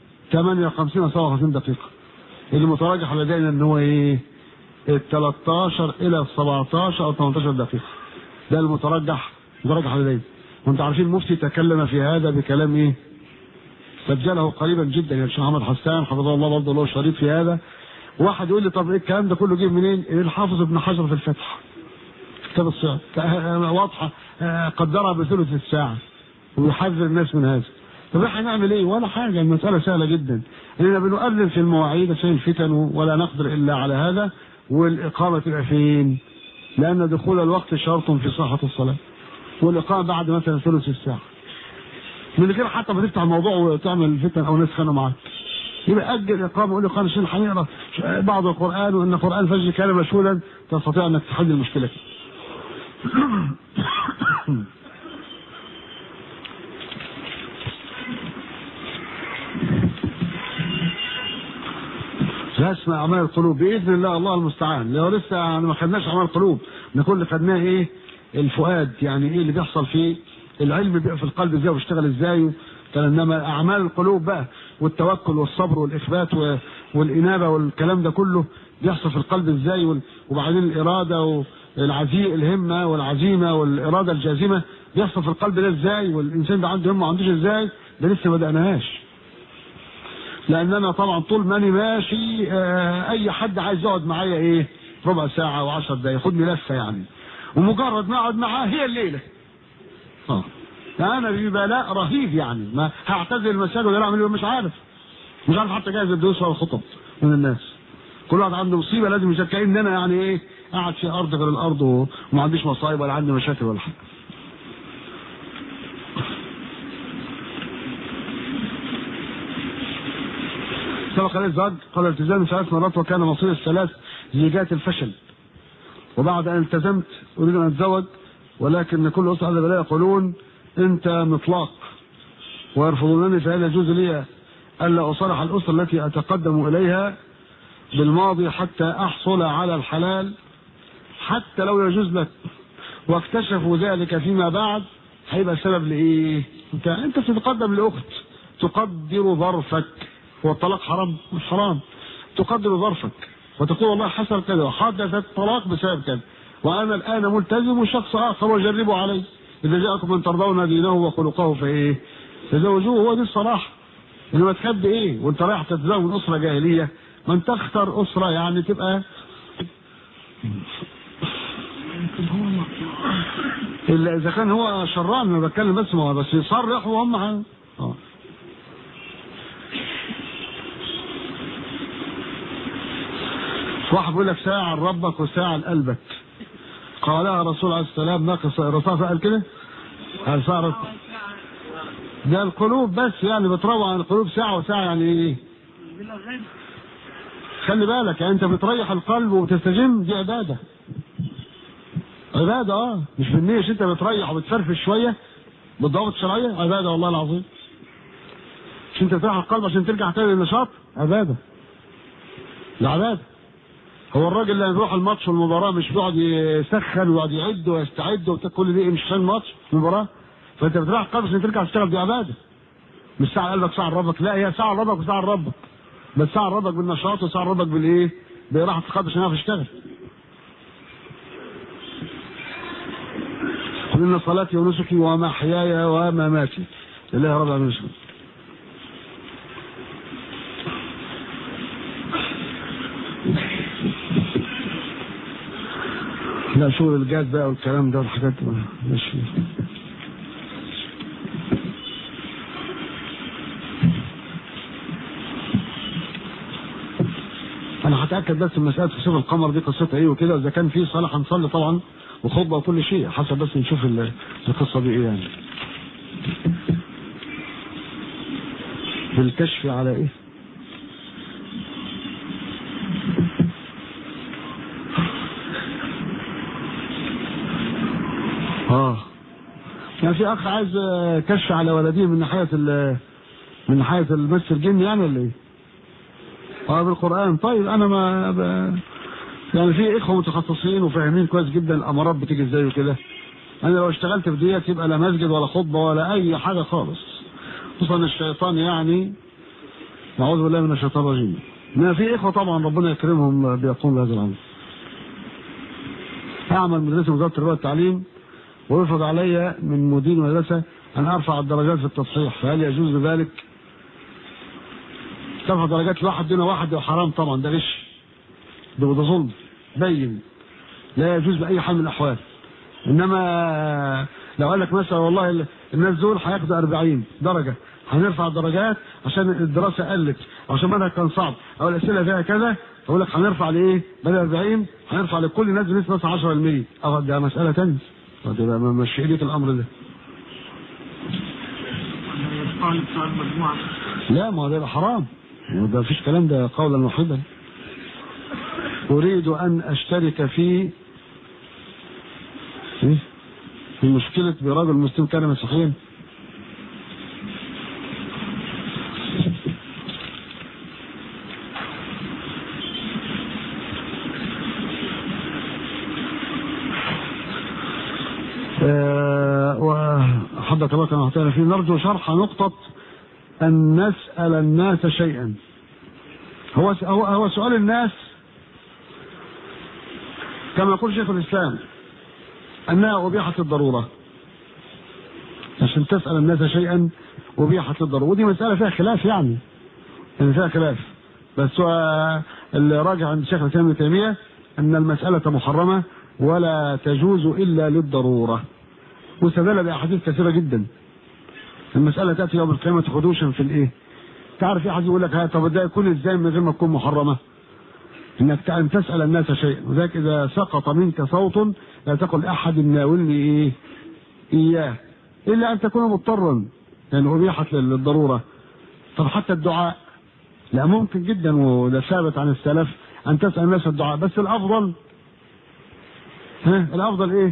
58 او 57 دقيقه اللي متراجح لدينا ان هو ايه ال 13 الى 17 او 18 دقيقه ده المترجح مترجح لدينا وانتم عارفين المفتي تكلم في هذا بكلام ايه سجله قريبا جدا يا شيخ محمد حسان حفظه الله برضه له شريط في هذا واحد يقول لي طب ايه الكلام ده كله جه منين؟ الحافظ ابن حجر في الفتح كتاب الصيام واضحه قدرها بثلث الساعه ويحذر الناس من هذا طب احنا نعمل ايه؟ ولا حاجه المساله سهله جدا اننا بنؤذن في المواعيد عشان الفتن ولا نقدر الا على هذا والاقامه تبقى فين؟ لان دخول الوقت شرط في صحه الصلاه والاقامه بعد مثلا ثلث الساعه من غير حتى ما تفتح الموضوع وتعمل فتن او ناس خانوا معاك يبقى اجل الاقامه وقول له قال عشان هنقرا بعض القران وان القران فجر كان مشهودا تستطيع انك تحل المشكله اسمع اعمال القلوب باذن الله الله المستعان لو لسه يعني ما خدناش اعمال القلوب نكون اللي خدناه ايه الفؤاد يعني ايه اللي بيحصل فيه العلم بيبقى في القلب ازاي وبيشتغل ازاي انما اعمال القلوب بقى والتوكل والصبر والاخبات والانابه والكلام ده كله بيحصل في القلب ازاي وبعدين الاراده والعزيء الهمه والعزيمه والاراده الجازمه بيحصل في القلب ده ازاي والانسان ده عنده همه ما عندوش ازاي ده لسه ما بدأناهاش لان طبعا طول ما انا ماشي آه اي حد عايز يقعد معايا ايه ربع ساعه او 10 دقايق ياخدني لفه يعني ومجرد ما اقعد معاه هي الليله اه انا في بلاء رهيب يعني ما هعتزل المساجد ولا اعمل مش عارف مش عارف حتى جاهز الدروس ولا الخطب من الناس كل واحد عنده مصيبه لازم يشارك ان انا يعني ايه قاعد في ارض غير الارض وما عنديش مصايب ولا عندي مشاكل ولا حاجه سبق عليه الزواج قال التزام ثلاث مرات وكان مصير الثلاث زيجات الفشل وبعد ان التزمت اريد ان اتزوج ولكن كل اسره على بلاء يقولون انت مطلاق ويرفضونني فهل يجوز لي الا اصالح الاسره التي اتقدم اليها بالماضي حتى احصل على الحلال حتى لو يجوز لك واكتشفوا ذلك فيما بعد هيبقى سبب لايه؟ انت انت تتقدم لاخت تقدر ظرفك هو الطلاق حرام مش حرام تقدر ظرفك وتقول والله حصل كذا وحدث الطلاق بسبب كذا وانا الان ملتزم وشخص اخر وجربه علي اذا جاءكم من ترضون دينه وخلقه فايه؟ تزوجوه هو دي الصراحه انما تحب ايه وانت رايح تتزوج اسره جاهليه ما انت اختر اسره يعني تبقى الا اذا كان هو شران ما بتكلم بس ما هو بس يصرح وهم ه- اه واحد بيقول لك ساعة لربك وساعة لقلبك قالها الرسول عليه السلام ناقص الرسول قال كده قال ساعة ده القلوب بس يعني بتروع عن القلوب ساعة وساعة يعني ايه خلي بالك يعني انت بتريح القلب وبتستجم دي عبادة عبادة اه مش بالنية انت بتريح وبتفرفش شوية بالضوابط الشرعية عبادة والله العظيم مش انت بتريح القلب عشان ترجع تاني للنشاط عبادة ده عبادة هو الراجل اللي بيروح الماتش والمباراة مش بيقعد يسخن ويقعد يعد ويستعد وبتاع كل دي مش عشان ماتش مباراة فانت بتريح القلب عشان ترجع تشتغل دي عبادة مش ساعة قلبك ساعة لربك لا هي ساعة لربك وساعة لربك بس ساعة لربك بالنشاط وساعة لربك بالايه؟ براحة القلب عشان يعرف يشتغل قل إن صلاتي ونسكي ومحياي ومماتي لله رب العالمين لا شغل الجاز بقى والكلام ده والحاجات دي مش انا هتاكد بس من مساله كسوف القمر دي قصتها ايه وكده اذا كان في صلاه هنصلي طبعا وخطبه وكل شيء حسب بس نشوف ال- القصه دي ايه يعني بالكشف على ايه اه يعني في اخ عايز آه، كشف على ولديه من ناحيه ال- من ناحيه المس الجن يعني ولا ايه؟ اه بالقران طيب انا ما ب... يعني في اخوه متخصصين وفاهمين كويس جدا الامارات بتيجي ازاي وكده انا لو اشتغلت في ديت يبقى لا مسجد ولا خطبه ولا اي حاجه خالص خصوصا الشيطان يعني نعوذ بالله من الشيطان الرجيم ما في اخوه طبعا ربنا يكرمهم بيقوموا بهذا الامر اعمل مدرسه وزاره التربيه والتعليم ويفرض علي من مدير المدرسه ان ارفع الدرجات في التصحيح فهل يجوز ذلك؟ ترفع درجات لواحد دون واحد ده حرام طبعا ده غش ده ده ظلم بين لا يجوز باي حال من الاحوال انما لو قال لك مثلا والله ال- الناس دول هياخدوا 40 درجه هنرفع الدرجات عشان الدراسه قلت او عشان المنهج كان صعب او الاسئله فيها كذا اقول لك هنرفع لايه؟ بدل 40 هنرفع لكل الناس بنسبه مثلا 10% اه ده مساله ثانيه ده مش ايديك الامر ده الطالب بتاع المجموعة لا ما هو ده يبقى حرام وده مفيش كلام ده قولا واحدا أريد أن أشترك في إيه؟ في مشكلة برجل مسلم كان مسيحيا آه، وحد تبارك وتعالى فيه نرجو شرح نقطة أن نسأل الناس شيئا هو هو هو سؤال الناس كما يقول شيخ الإسلام أنها أبيحت الضرورة عشان تسأل الناس شيئا أبيحت الضرورة ودي مسألة فيها خلاف يعني يعني فيها خلاف بس هو اللي راجع عند شيخ الإسلام ابن تيمية أن المسألة محرمة ولا تجوز إلا للضرورة واستدل بأحاديث كثيرة جدا المسألة تأتي يوم القيامة خدوشا في الإيه؟ تعرف في حد يقول لك ها طب ده يكون إزاي من غير ما تكون محرمة؟ إنك تع- أن تسأل الناس شيئا وذلك إذا سقط منك صوت لا تقل أحد ناولني إيه؟ إياه إلا أن تكون مضطرا يعني أبيحت لل- للضرورة طب حتى الدعاء لا ممكن جدا وده ثابت عن السلف أن تسأل الناس الدعاء بس الأفضل ها الأفضل إيه؟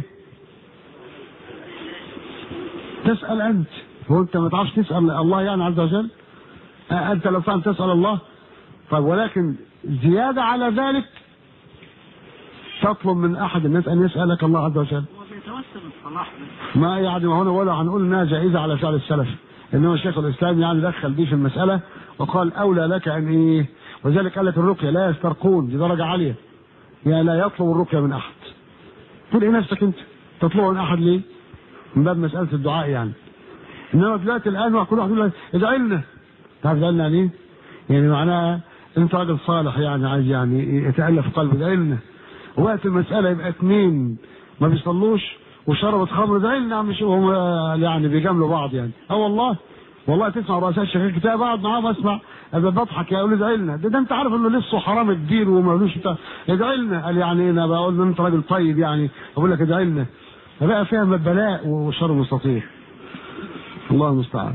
تسأل أنت هو أنت ما تعرفش تسأل الله يعني عز وجل آه، أنت لو فعلا تسأل الله طيب ولكن زيادة على ذلك تطلب من أحد الناس أن يسألك الله عز وجل هو بيتوسل صلاح ما يعني ما هنا ولا هنقول انها جائزه على فعل السلف انما شيخ الاسلام يعني دخل دي في المساله وقال اولى لك ان ايه وذلك قال لك الرقيه لا يسترقون دي درجه عاليه يعني لا يطلب الرقيه من احد تقول ايه نفسك انت تطلبها من احد ليه؟ من باب مساله الدعاء يعني انما دلوقتي الان كل واحد يقول لك ادعي لنا تعرف ادعي لنا يعني ايه؟ يعني معناها انت راجل صالح يعني عايز يعني يتالف قلبه ادعي لنا وقت المساله يبقى اثنين ما بيصلوش وشربت خمر ادعي لنا مش هم يعني بيجاملوا بعض يعني اه والله والله تسمع رؤساء الشيخ كتاب اقعد معاهم اسمع ابقى بضحك يقول ادعي لنا ده, ده انت عارف انه لسه حرام الدين ومالوش بتاع ادعي لنا قال يعني انا بقول له انت راجل طيب يعني اقول لك ادعي لنا فبقى فيها بلاء وشر مستطير الله المستعان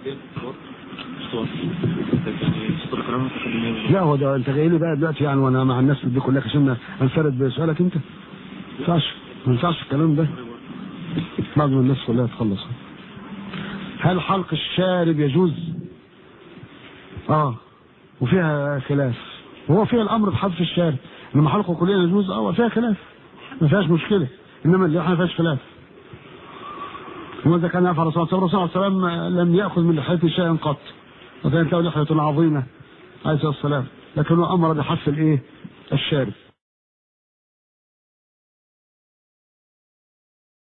لا هو ده انت جاي لي بقى دلوقتي يعني وانا مع الناس دي كلها عشان انفرد بسؤالك انت ما ينفعش ما ينفعش الكلام ده بعد ما الناس كلها تخلص هل حلق الشارب يجوز؟ اه وفيها خلاف وهو فيها الامر بحذف الشارب انما حلقه كليا يجوز اه فيها خلاف ما فيهاش مشكله انما اللحيه ما فيهاش خلاف وماذا كان يفعل الرسول صلى الله عليه وسلم لم ياخذ من لحيته شيئا قط وكانت له لحيه عظيمه عليه الصلاه والسلام لكنه امر بحذف الايه؟ الشارب